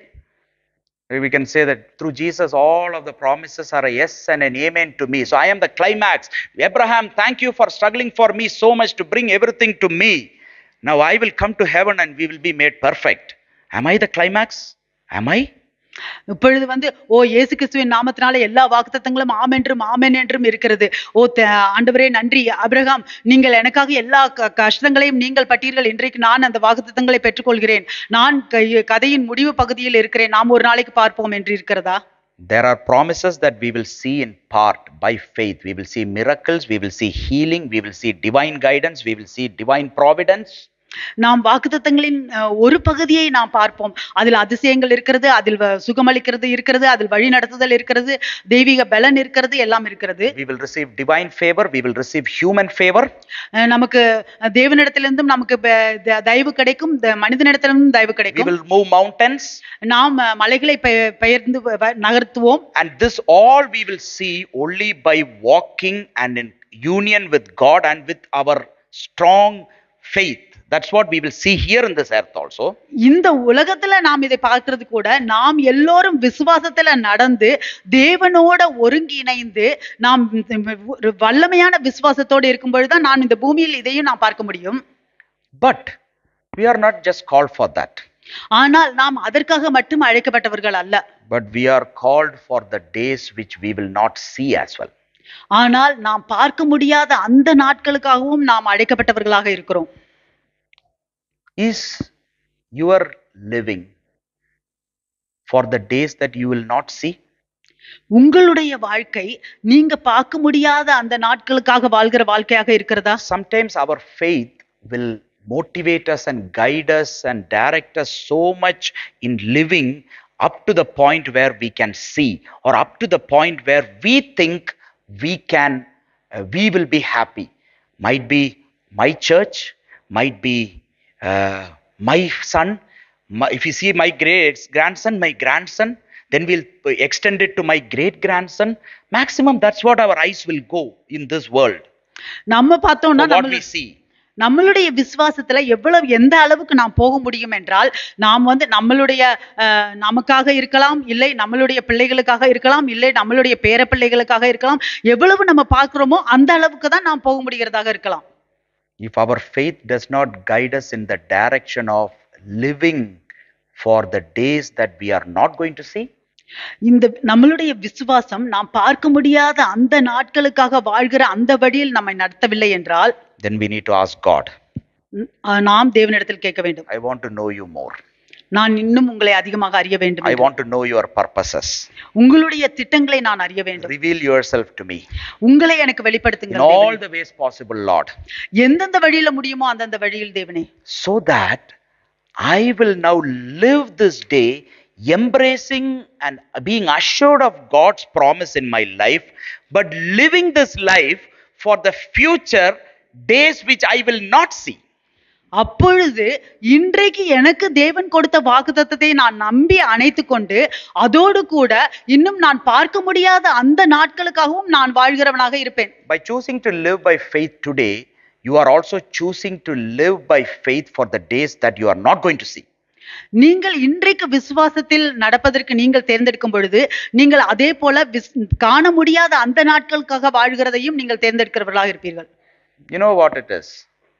We can say that through Jesus, all of the promises are a yes and an amen to me. So I am the climax. Abraham, thank you for struggling for me so much to bring everything to me. Now I will come to heaven and we will be made perfect. Am I the climax? Am I? இப்பொழுது வந்து ஓ இயேசு கிறிஸ்துவின் நாமத்தினால எல்லா வாக்குத்தத்தங்களும் ஆமென்றும் ஆமென் என்றும் இருக்கிறது ஓ த- ஆண்டவரே நன்றி அபிரகாம் நீங்கள் எனக்காக எல்லா க- கஷ்டங்களையும் நீங்கள் பட்டீர்கள் இன்றைக்கு நான் அந்த வாக்குத்தத்தங்களை பெற்றுக்கொள்கிறேன் நான் க- கதையின் முடிவு பகுதியில் இருக்கிறேன் நாம் ஒரு நாளைக்கு பார்ப்போம் என்று இருக்கிறதா There are promises that we will see in part by faith. We will see miracles, we will see healing, we will see divine guidance, we will see divine providence. நாம் வாக்குத்தத்தங்களின் அஹ், ஒரு பகுதியை நாம் பார்ப்போம் அதில் அதிசயங்கள் இருக்கிறது அதில் வ- சுகமளிக்கிறது இருக்கிறது அதில் வழி நடத்துதல் இருக்கிறது தெய்வீக பலன் இருக்கிறது எல்லாம் இருக்கிறது We will receive divine favor, we will receive human favor, அஹ் நமக்கு அஹ், தேவனிடத்திலிருந்தும் நமக்கு ப- த- தயவு கிடைக்கும் த- மனிதனிடத்திலிருந்தும் தயவு we கிடைக்கும் will move mountains, நாம் அஹ், மலைகளை பெ- பெயர்ந்து வ- வ- நகர்த்துவோம் and this all we will see only by walking and in union with God and with our strong faith. That's what we will see here in this earth also. இந்த உலகத்துல நாம் இதை பார்க்கிறது கூட நாம் எல்லோரும் விசுவாசத்துல நடந்து தேவனோட ஒருங்கிணைந்து நாம் ஒரு வல்லமையான விசுவாசத்தோடு இருக்கும் பொழுதுதான் நான் இந்த பூமியில் இதையும் நான் பார்க்க முடியும் But we are not just called for that, ஆனால் நாம் அதற்காக மட்டும் அழைக்கப்பட்டவர்கள் அல்ல but we are called for the days which we will not see as well. ஆனால் நாம் பார்க்க முடியாத அந்த நாட்களுக்காகவும் நாம் அழைக்கப்பட்டவர்களாக இருக்கிறோம் Is your living for the days that you will not see? உங்களுடைய வாழ்க்கை நீங்க பார்க்க முடியாத அந்த நாட்களுக்காக வாழ்கிற வாழ்க்கையாக இருக்கிறதா Sometimes our faith will motivate us and guide us and direct us so much in living up to the point where we can see or up to the point where we think we can uh, we will be happy might be my church might be uh, my son my, if you see my great grandson my grandson then we'll extend it to my great grandson maximum that's what our eyes will go in this world நம்ம பார்த்தோம்னா for what நம்ம we see நம்மளுடைய விசுவாசத்துல எவ்வளவு எந்த அளவுக்கு நாம் போக முடியும் என்றால் நாம் வந்து நம்மளுடைய அஹ், நமக்காக இருக்கலாம் இல்லை நம்மளுடைய பிள்ளைகளுக்காக இருக்கலாம் இல்லை நம்மளுடைய பேர பிள்ளைகளுக்காக இருக்கலாம் எவ்வளவு நம்ம பார்க்கிறோமோ அந்த அளவுக்கு தான் நாம் போக முடிகிறதாக இருக்கலாம் if our faith does not guide us in the direction of living for the days that we are not going to see, இந்த நம்மளுடைய விசுவாசம் நாம் பார்க்க முடியாத அந்த நாட்களுக்காக வாழ்கிற அந்த வழியில் நம்மை நடத்தவில்லை என்றால் then we need to ask God, ம், அஹ், நாம் தேவனிடத்தில் கேட்க வேண்டும் I want to know you more. நான் இன்னும் உங்களை அதிகமாக அறிய வேண்டும் I என்று. want to know your purposes. உங்களுடைய திட்டங்களை நான் அறிய வேண்டும் Reveal yourself to me உங்களை எனக்கு in வெளிப்படுத்துங்கள் all தேவனே. the ways possible, Lord, எந்தெந்த வழியில முடியுமோ அந்தந்த வழியில் தேவனே so that I will now live this day embracing and being assured of God's promise in my life, but living this life for the future days which I will not see. அப்பொழுது இன்றைக்கு எனக்கு தேவன் கொடுத்த வாக்குத்தத்தத்தை நான் நம்பி அணைத்து கொண்டு அதோடு கூட இன்னும் நான் பார்க்க முடியாத அந்த நாட்களுக்காகவும் நான் வாழ்கிறவனாக இருப்பேன் By choosing to live by faith today, you are also choosing to live by faith for the days that you are not going to see. நீங்கள் இன்றைக்கு விசுவாசத்தில் நடப்பதற்கு நீங்கள் தேர்ந்தெடுக்கும் பொழுது நீங்கள் அதே போல விஸ்- காண முடியாத அந்த நாட்களுக்காக வாழ்கிறதையும் நீங்கள் தேர்ந்தெடுக்கிறவர்களாக இருப்பீர்கள் You know what it is?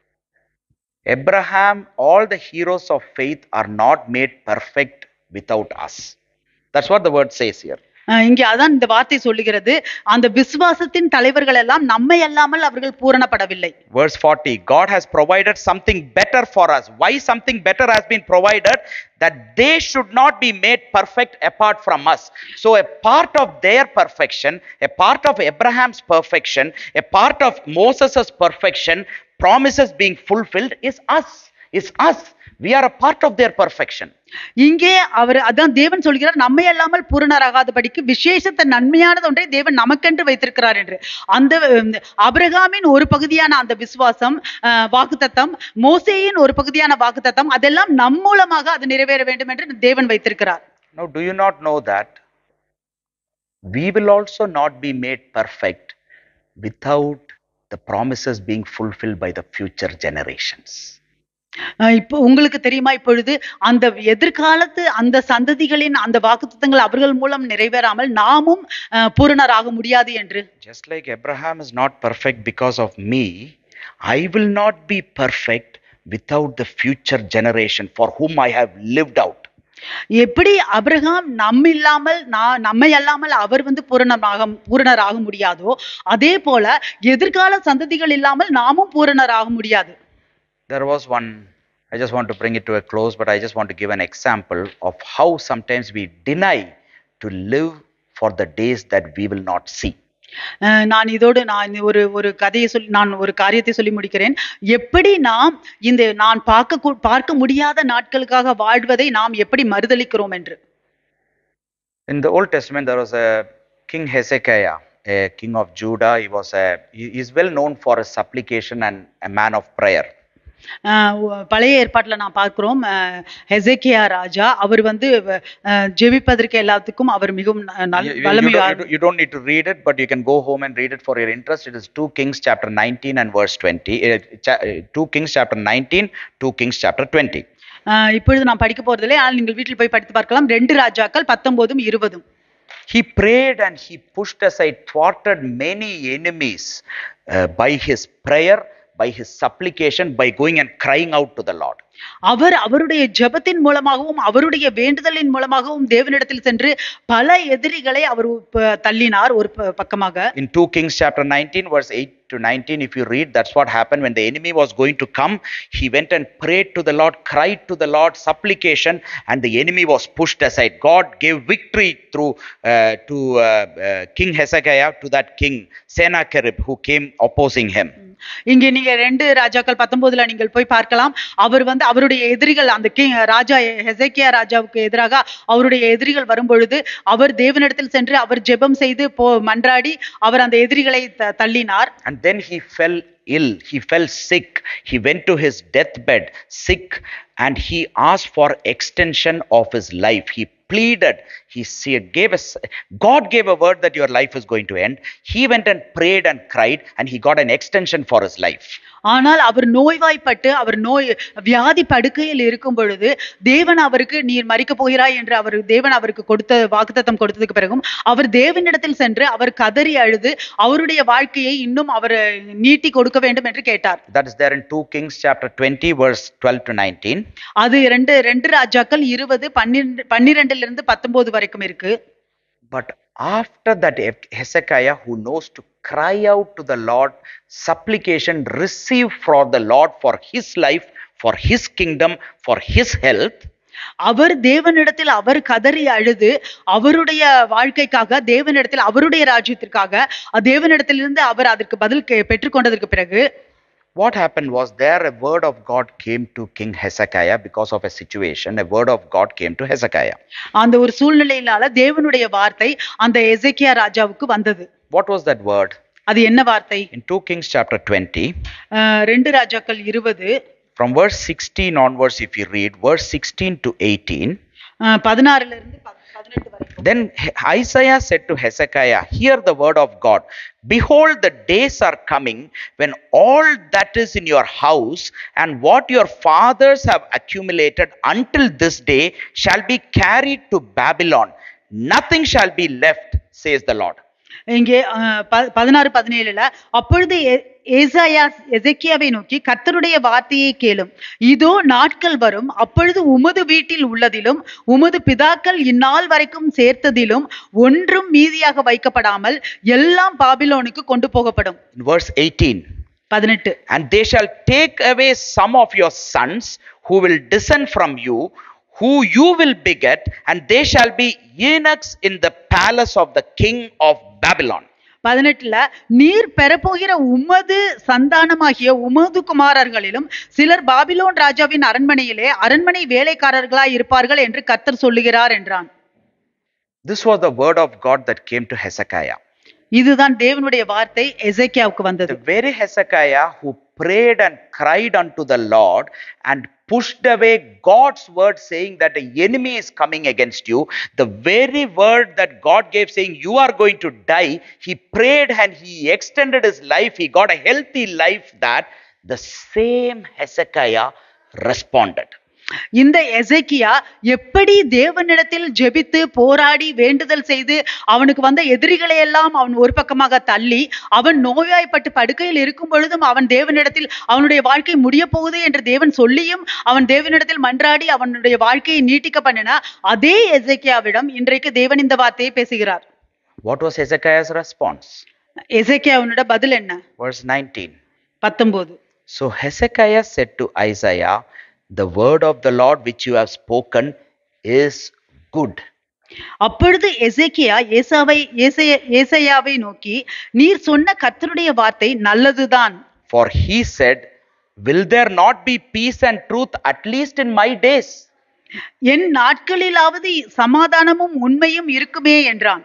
Abraham, all the heroes of faith are not made perfect without us. That's what the word says here. அஹ் இங்கே அதான் இந்த வார்த்தை சொல்லுகிறது அந்த விசுவாசத்தின் தலைவர்கள் எல்லாம் நம்மை அல்லாமல் அவர்கள் பூரணப்படவில்லை Verse 40 God has provided something better for us. Why something better has been provided? That they should not be made perfect apart from us. So, a part of their perfection, a part of Abraham's perfection, a part of Moses' perfection, promises being fulfilled is us. It's us. We are a part of their perfection. இங்கே அவர் அதான் தேவன் சொல்கிறார் நம்மை அல்லாமல் பூரணராகாதபடிக்கு விசேஷத்த நன்மையானது ஒன்றை தேவன் நமக்கென்று வைத்திருக்கிறார் என்று அந்த உம், ஆபிரகாமின் ஒரு பகுதியான அந்த விசுவாசம் அஹ், வாக்குத்தத்தம் மோசேயின் ஒரு பகுதியான வாக்குத்தத்தம் அதெல்லாம் நம் மூலமாக அது நிறைவேற வேண்டும் என்று தேவன் வைத்திருக்கிறார் Now, do you not know that we will also not be made perfect without the promises being fulfilled by the future generations? அஹ், இப்போ உங்களுக்கு தெரியுமா இப்பொழுது அந்த எதிர்காலத்து அந்த சந்ததிகளின் அந்த வாக்குத்தத்தங்கள் அவர்கள் மூலம் நிறைவேறாமல் நாமும் அஹ், பூரணராக முடியாது என்று Just like Abraham is not perfect because of me, I will not be perfect without the future generation for whom I have lived out. எப்படி அபிரகாம் நம்ம இல்லாமல் நான் நம்மை அல்லாமல் அவர் வந்து பூரணமாக பூரணராக முடியாதோ அதே போல எதிர்கால சந்ததிகள் இல்லாமல் நாமும் பூரணராக முடியாது There was one, I just want to bring it to a close, but I just want to give an example of how sometimes we deny to live for the days that we will not see. அஹ் நான் இதோடு நான் இந்த ஒரு ஒரு கதையை சொல்லி நான் ஒரு காரியத்தை சொல்லி முடிக்கிறேன் எப்படி நாம் இந்த நான் பார்க்க கூ- பார்க்க முடியாத நாட்களுக்காக வாழ்வதை நாம் எப்படி மறுதலிக்கிறோம் என்று In the Old Testament, there was a King Hezekiah, a king of Judah. He was a he is well known for his supplication and a man of prayer. அஹ் உ- பழைய ஏற்பாட்டுல நான் பார்க்கிறோம் அஹ் ஹெசேக்கியா ராஜா அவர் வந்து அஹ் ஜெபிப்பதற்கு எல்லாத்துக்கும் அவர் மிகவும் ந- You, நல்- you- you வல்லமையா don't, you don't- you don't need to read it, but you can go home and read it for your interest. It is 2 Kings chapter 19 and verse 20. Uh, cha- uh, 2 Kings chapter 19, 2 Kings chapter 20. அஹ் இப்பொழுது நான் படிக்க போறதில்லை ஆனால் நீங்கள் வீட்டில் போய் படித்து பார்க்கலாம் ரெண்டு ராஜாக்கள் பத்தொன்பதும் இருபதும் He prayed and he pushed aside, thwarted many enemies uh, by his prayer, by his supplication, by going and crying out to the Lord. அவர் அவருடைய ஜெபத்தின் மூலமாகவும் அவருடைய வேண்டுதலின் மூலமாகவும் தேவனிடத்தில் சென்று பல எதிரிகளை அவர் ப- தள்ளினார் ஒரு ப- பக்கமாக In 2 Kings chapter 19, verse 8 to 19, if you read, that's what happened when the enemy was going to come. He went and prayed to the Lord, cried to the Lord, supplication, and the enemy was pushed aside. God gave victory through uh, to uh, uh, King Hezekiah to that king Sennacherib who came opposing him. இங்கே நீங்க ரெண்டு ராஜாக்கள் பத்தொன்பதுல நீங்கள் போய் பார்க்கலாம் அவர் வந்து அவருடைய எதிரிகள் அந்த கிங் ராஜா ஹெசேக்கியா ராஜாவுக்கு எதிராக அவருடைய எதிரிகள் வரும்பொழுது அவர் தேவனிடத்தில் சென்று அவர் ஜெபம் செய்து போ மன்றாடி அவர் அந்த எதிரிகளை த- தள்ளினார் And then he fell ill. He fell sick. He went to his deathbed sick and he asked for extension of his life. He pleaded. He se- gave us, God gave a word that your life is going to end. He went and prayed and cried and he got an extension for his life. ஆனால் அவர் நோய்வாய்ப்பட்டு அவர் நோய் வியாதி படுக்கையில் இருக்கும் பொழுது தேவன் அவருக்கு நீர் மறிக்க போகிறாய் என்று அவர் தேவன் அவருக்கு கொடுத்த வாக்குத்தத்தம் கொடுத்ததுக்கு பிறகும் அவர் தேவனிடத்தில் சென்று அவர் கதறி அழுது அவருடைய வாழ்க்கையை இன்னும் அவர் நீட்டி கொடுக்க வேண்டும் என்று கேட்டார் That is there in 2 Kings chapter 20, verse 12 to 19. அது ரெண்டு ரெண்டு ராஜாக்கள் இருபது பன்னிரெண்டு பன்னிரெண்டுல இருந்து பத்தொன்பது வரைக்கும் இருக்கு But after that, Hezekiah, who knows to cry out to the Lord, supplication, receive from the Lord for his life, for his kingdom, for his health, அவர் தேவனிடத்தில் அவர் கதறி அழுது அவருடைய வாழ்க்கைக்காக தேவனிடத்தில் அவருடைய ராஜ்யத்திற்காக அஹ் தேவனிடத்திலிருந்து அவர் அதற்கு பதில் கே- பெற்றுக்கொண்டதற்கு பிறகு what happened was there a word of God came to King Hezekiah because of a situation. A word of God came to Hezekiah. அந்த ஒரு சூழ்நிலையினால தேவனுடைய வார்த்தை அந்த எசேக்கியா ராஜாவுக்கு வந்தது What was that word? அது என்ன வார்த்தை In 2 Kings chapter 20, அஹ் ரெண்டு ராஜாக்கள் இருபது from verse 16 onwards, if you read, verse 16 to 18, அஹ் பதினாறுல இருந்து ப- பதினெட்டு வரைக்கும் Then He- Isaiah said to Hezekiah, Hear the word of God. Behold, the days are coming when all that is in your house and what your fathers have accumulated until this day shall be carried to Babylon. Nothing shall be left, says the Lord. இங்கே அஹ், ப- பதினாறு பதினேழுல அப்பொழுது எ- ஏசாயா எசேக்கியாவை நோக்கி கர்த்தருடைய வார்த்தையை கேளும் இதோ நாட்கள் வரும் அப்பொழுது உமது வீட்டில் உள்ளதிலும் உமது பிதாக்கள் இந்நாள் வரைக்கும் சேர்த்ததிலும் ஒன்றும் மீதியாக வைக்கப்படாமல் எல்லாம் பாபிலோனுக்கு கொண்டு போகப்படும் In verse 18, பதினெட்டு and they shall take away some of your sons who will descend from you, who you will beget, and they shall be eunuchs in the palace of the king of Babylon. பதினெட்டுல நீர் பெறப்போகிற உமது சந்தானமாகிய உமது குமாரர்களிலும் சிலர் பாபிலோன் ராஜாவின் அரண்மனையிலே அரண்மனை வேலைக்காரர்களாய் இருப்பார்கள் என்று கர்த்தர் சொல்லுகிறார் என்றான் This was the word of God that came to Hezekiah. இதுதான் தேவனுடைய வார்த்தை எசேக்கியாவுக்கு வந்தது The very Hezekiah who prayed and cried unto the Lord and pushed away God's word saying that the enemy is coming against you, the very word that God gave saying you are going to die, he prayed and he extended his life, he got a healthy life that the same Hezekiah responded. இந்த எசேக்கியா எப்படி தேவனிடத்தில் ஜெபித்து போராடி வேண்டுதல் செய்து அவனுக்கு வந்த எதிரிகளை எல்லாம் அவன் ஒரு பக்கமாக தள்ளி அவன் நோய்வாய்ப்பட்டு படுக்கையில் இருக்கும் பொழுதும் அவன் தேவனிடத்தில் அவனுடைய வாழ்க்கை முடிய போகுது என்று தேவன் சொல்லியும் அவன் தேவனிடத்தில் மன்றாடி அவனுடைய வாழ்க்கையை நீட்டிக்க பண்ணின அதே எசேக்கியாவிடம் இன்றைக்கு தேவன் இந்த வார்த்தையை பேசுகிறார் What was Hezekiah's response? எசேக்கியாவினோட பதில் என்ன Verse 19. பத்தொன்பது So Hezekiah said to Isaiah, The word of the Lord which you have spoken is good. அப்பொழுது எசேக்கியா ஏசாவை ஏசைய ஏசையாவை நோக்கி நீர் சொன்ன கர்த்தருடைய வார்த்தை நல்லதுதான் For he said, Will there not be peace and truth at least in my days? என் நாட்களிலாவது சமாதானமும் உண்மையும் இருக்குமே என்றான்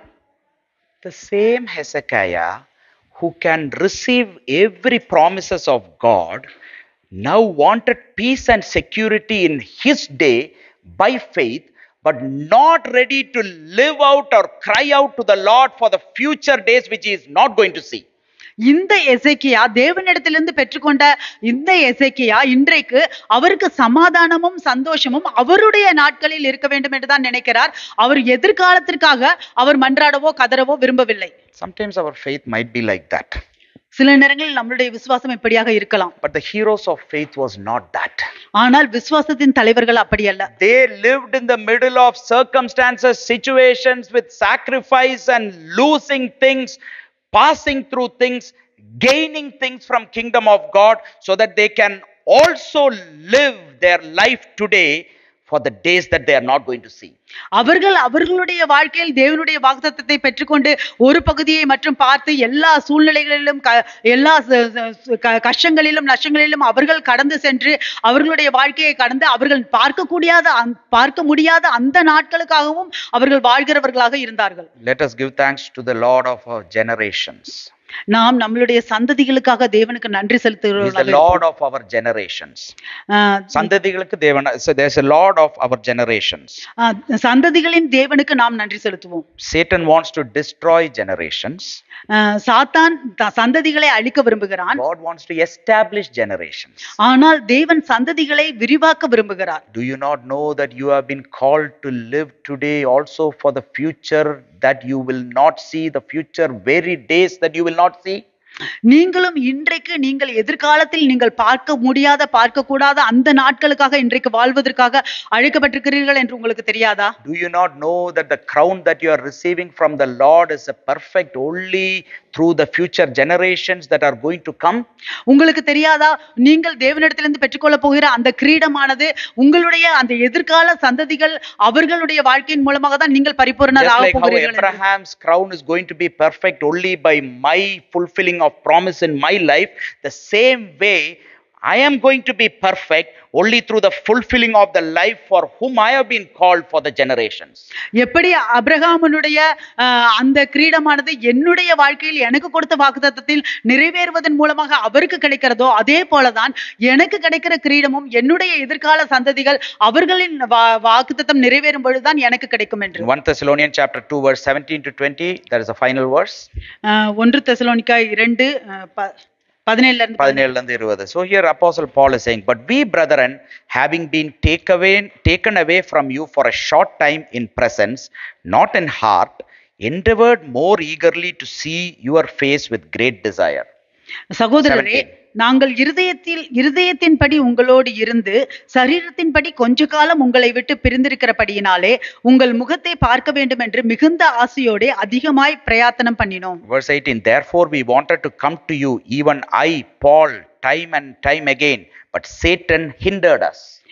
The same Hezekiah who can receive every promises of God now wanted peace and security in his day by faith but not ready to live out or cry out to the Lord for the future days which he is not going to see. இந்த எசேக்கியா தேவனிடத்திலிருந்து பெற்றுக்கொண்ட இந்த எசேக்கியா இன்றைக்கு அவருக்கு சமாதானமும் சந்தோஷமும் அவருடைய நாட்களில் இருக்க வேண்டும் என்று தான் நினைக்கிறார் அவர் எதிர்காலத்திற்காக அவர் மன்றாடவோ கதறவோ விரும்பவில்லை Sometimes our faith might be like that. சில நேரங்களில் நம்மளுடைய விசுவாசம் இப்படியாக இருக்கலாம் But the heroes of faith was not that. ஆனால் விசுவாசத்தின் தலைவர்கள் அப்படி அல்ல They lived in the middle of circumstances, situations with sacrifice and losing things, passing through things, gaining things from kingdom of God so that they can also live their life today for the days that they are not going to see. அவர்கள் அவர்களுடைய வாழ்க்கையில் தேவனுடைய வாக்குத்தத்தத்தை பெற்றுக்கொண்டு ஒரு பகுதியை மற்றும் பார்த்து எல்லா சூழ்நிலைகளிலும் க- எல்லா ச- ச- க- கஷ்டங்களிலும் நஷ்டங்களிலும் அவர்கள் கடந்து சென்று அவர்களுடைய வாழ்க்கையை கடந்து அவர்கள் பார்க்கக்கூடியாத அந்த- பார்க்க முடியாத அந்த நாட்களுக்காகவும் அவர்கள் வாழ்கிறவர்களாக இருந்தார்கள் Let us give thanks to the Lord of our generations. நாம் நம்மளுடைய சந்ததிகளுக்காக தேவனுக்கு நன்றி He is the செலுத்துகிறவர்களாக Lord of our generations. ஆஹ் சந்ததிகளுக்கு தேவன் so there's a Lord of our generations. ஆஹ் சந்ததிகளின் தேவனுக்கு நாம் நன்றி செலுத்துவோம் Satan wants to destroy generations. ஆஹ் சாத்தான் த- சந்ததிகளை அழிக்க விரும்புகிறான் God wants to establish generations. ஆனால் தேவன் சந்ததிகளை விரிவாக்க விரும்புகிறார் Do you not know that you have been called to live today also for the future that you will not see, the future very days that you will not see? நீங்களும் இன்றைக்கு நீங்கள் எதிர்காலத்தில் நீங்கள் பார்க்க முடியாத பார்க்க கூடாத அந்த நாட்களுக்காக இன்றைக்கு வாழ்வதற்காக அழைக்கப்பட்டிருக்கிறீர்கள் என்று உங்களுக்கு தெரியாதா Do you not know that the crown that you are receiving from the Lord is a perfect only through the future generations that are going to come? உங்களுக்கு தெரியாதா நீங்கள் தேவனிடத்திலிருந்து பெற்றுக்கொள்ள போகிற அந்த கிரீடமானது உங்களுடைய அந்த எதிர்கால சந்ததிகள் அவர்களுடைய வாழ்க்கையின் மூலமாக தான் நீங்கள் Just பரிபூர்ணராக like how போகிறீர்கள் என்று. Abraham's crown is going to be perfect only by my fulfilling of promise in my life, the same way I am going to be perfect only through the fulfilling of the life for whom I have been called for the generations. எப்படி அபிரகாமனுடைய ஆஹ், அந்த கிரீடமானது என்னுடைய வாழ்க்கையில் எனக்கு கொடுத்த வாக்குத்தத்தத்தில் நிறைவேறுவதன் மூலமாக அவருக்கு கிடைக்கிறதோ அதே போலதான் எனக்கு கிடைக்கிற கிரீடமும் என்னுடைய எதிர்கால சந்ததிகள் அவர்களின் வா- வாக்குத்தத்தம் நிறைவேறும் பொழுதுதான் எனக்கு கிடைக்கும் என்று In 1 Thessalonians chapter 2 verse 17 to 20, that is the final verse. ஆஹ், ஒன்று தெசலோனிக்கா இரண்டு ஆஹ், ப- பதினேழுல இருந்து பதினேழுல இருந்து இருபது So here Apostle Paul is saying, But we, brethren, having been take away, taken away from you for a short time in presence, not in heart, endeavored more eagerly to see your face with great desire. சகோதரரே 17. நாங்கள் இருதயத்தில் இருதயத்தின்படி உங்களோடு இருந்து சரீரத்தின்படி கொஞ்ச காலம் உங்களை விட்டு பிரிந்திருக்கிறபடியினாலே உங்கள் முகத்தை பார்க்க வேண்டும் என்று மிகுந்த ஆசையோடே அதிகமாய் பிரயாத்தனம் பண்ணினோம் Verse 18 Therefore we wanted to come to you, even I, Paul, time and time again, but Satan hindered us.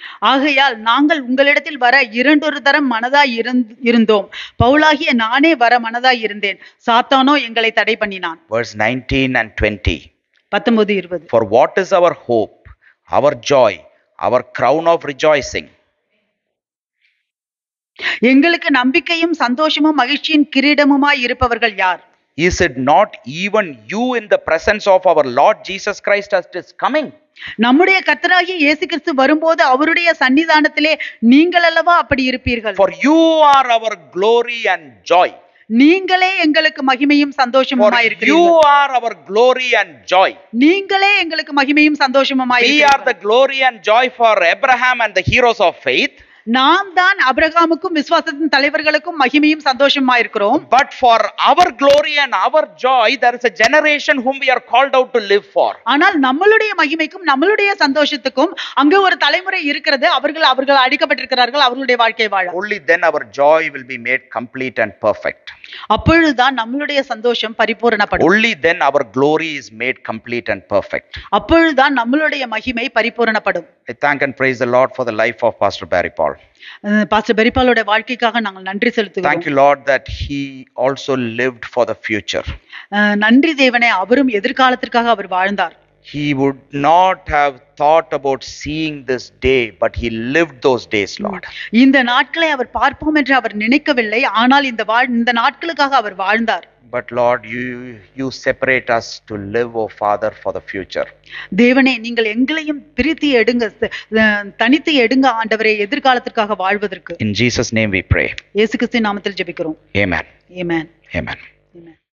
ஆகையால் நாங்கள் உங்களிடத்தில் வர இரண்டொரு தரம் மனதாய் இருந்- இருந்தோம் பவுலாகிய நானே வர மனதாய் இருந்தேன் சாத்தானோ எங்களை தடை பண்ணினான் Verse 19 and 20. பத்தொன்பது இருபது For what is our hope, our joy, our crown of rejoicing? எங்களுக்கு நம்பிக்கையும் சந்தோஷமும் மகிழ்ச்சியின் கிரீடமுமாய் இருப்பவர்கள் யார் Is it not even you in the presence of our Lord Jesus Christ as it is coming? நம்முடைய கர்த்தராகிய இயேசு கிறிஸ்து வரும்போது அவருடைய சன்னிதானத்திலே நீங்கள் அல்லவா அப்படி இருப்பீர்கள் For you are our glory and joy. நீங்களே எங்களுக்கு மகிமையும் For சந்தோஷமுமாய் you இருக்கிறீர்கள் are our glory and joy. நீங்களே எங்களுக்கு மகிமையும் சந்தோஷமுமாய் We are இருக்கிறீர்கள். the glory and joy for Abraham and the heroes of faith. நாம் தான் அபிரகாமுக்கும் விசுவாசத்தின் தலைவர்களுக்கும் மகிமையும் சந்தோஷமா இருக்கிறோம் But for our glory and our joy, there is a generation whom we are called out to live for. ஆனால் நம்மளுடைய மகிமைக்கும் நம்மளுடைய சந்தோஷத்துக்கும் அங்க ஒரு தலைமுறை இருக்கிறது அவர்கள் அவர்கள் அடிக்கப்பட்டிருக்கிறார்கள் அவர்களுடைய வாழ்க்கை வாழ Only then our joy will be made complete and perfect. அப்பொழுதுதான் நம்மளுடைய சந்தோஷம் பரிபூரணப்படும் Only then our glory is made complete and perfect. அப்பொழுதுதான் நம்மளுடைய மகிமை பரிபூரணப்படும் I thank and praise the Lord for the life of Pastor Barry Paul. Ah Pastor பெரிப்பாலோட வாழ்க்கைக்காக நாங்கள் நன்றி Thank செலுத்துகிறோம் you, Lord, that he also lived for the future. அஹ் நன்றி தேவனே அவரும் எதிர்காலத்திற்காக அவர் வாழ்ந்தார் He would not have thought about seeing this day, but he lived those days, Lord. இந்த நாட்களை அவர் பார்ப்போம் என்று அவர் நினைக்கவில்லை ஆனால் இந்த வாழ் இந்த நாட்களுக்காக அவர் வாழ்ந்தார் But Lord, you you separate us to live, oh Father, for the future. தேவனே நீங்கள் எங்களையும் பிரித்து எடுங்க ச- அஹ் தனித்து எடுங்க ஆண்டவரே எதிர்காலத்திற்காக வாழ்வதற்கு In Jesus' name we pray. இயேசு கிறிஸ்து நாமத்தில் ஜெபிக்கிறோம் Amen. ஏமேன் Amen. ஆமென்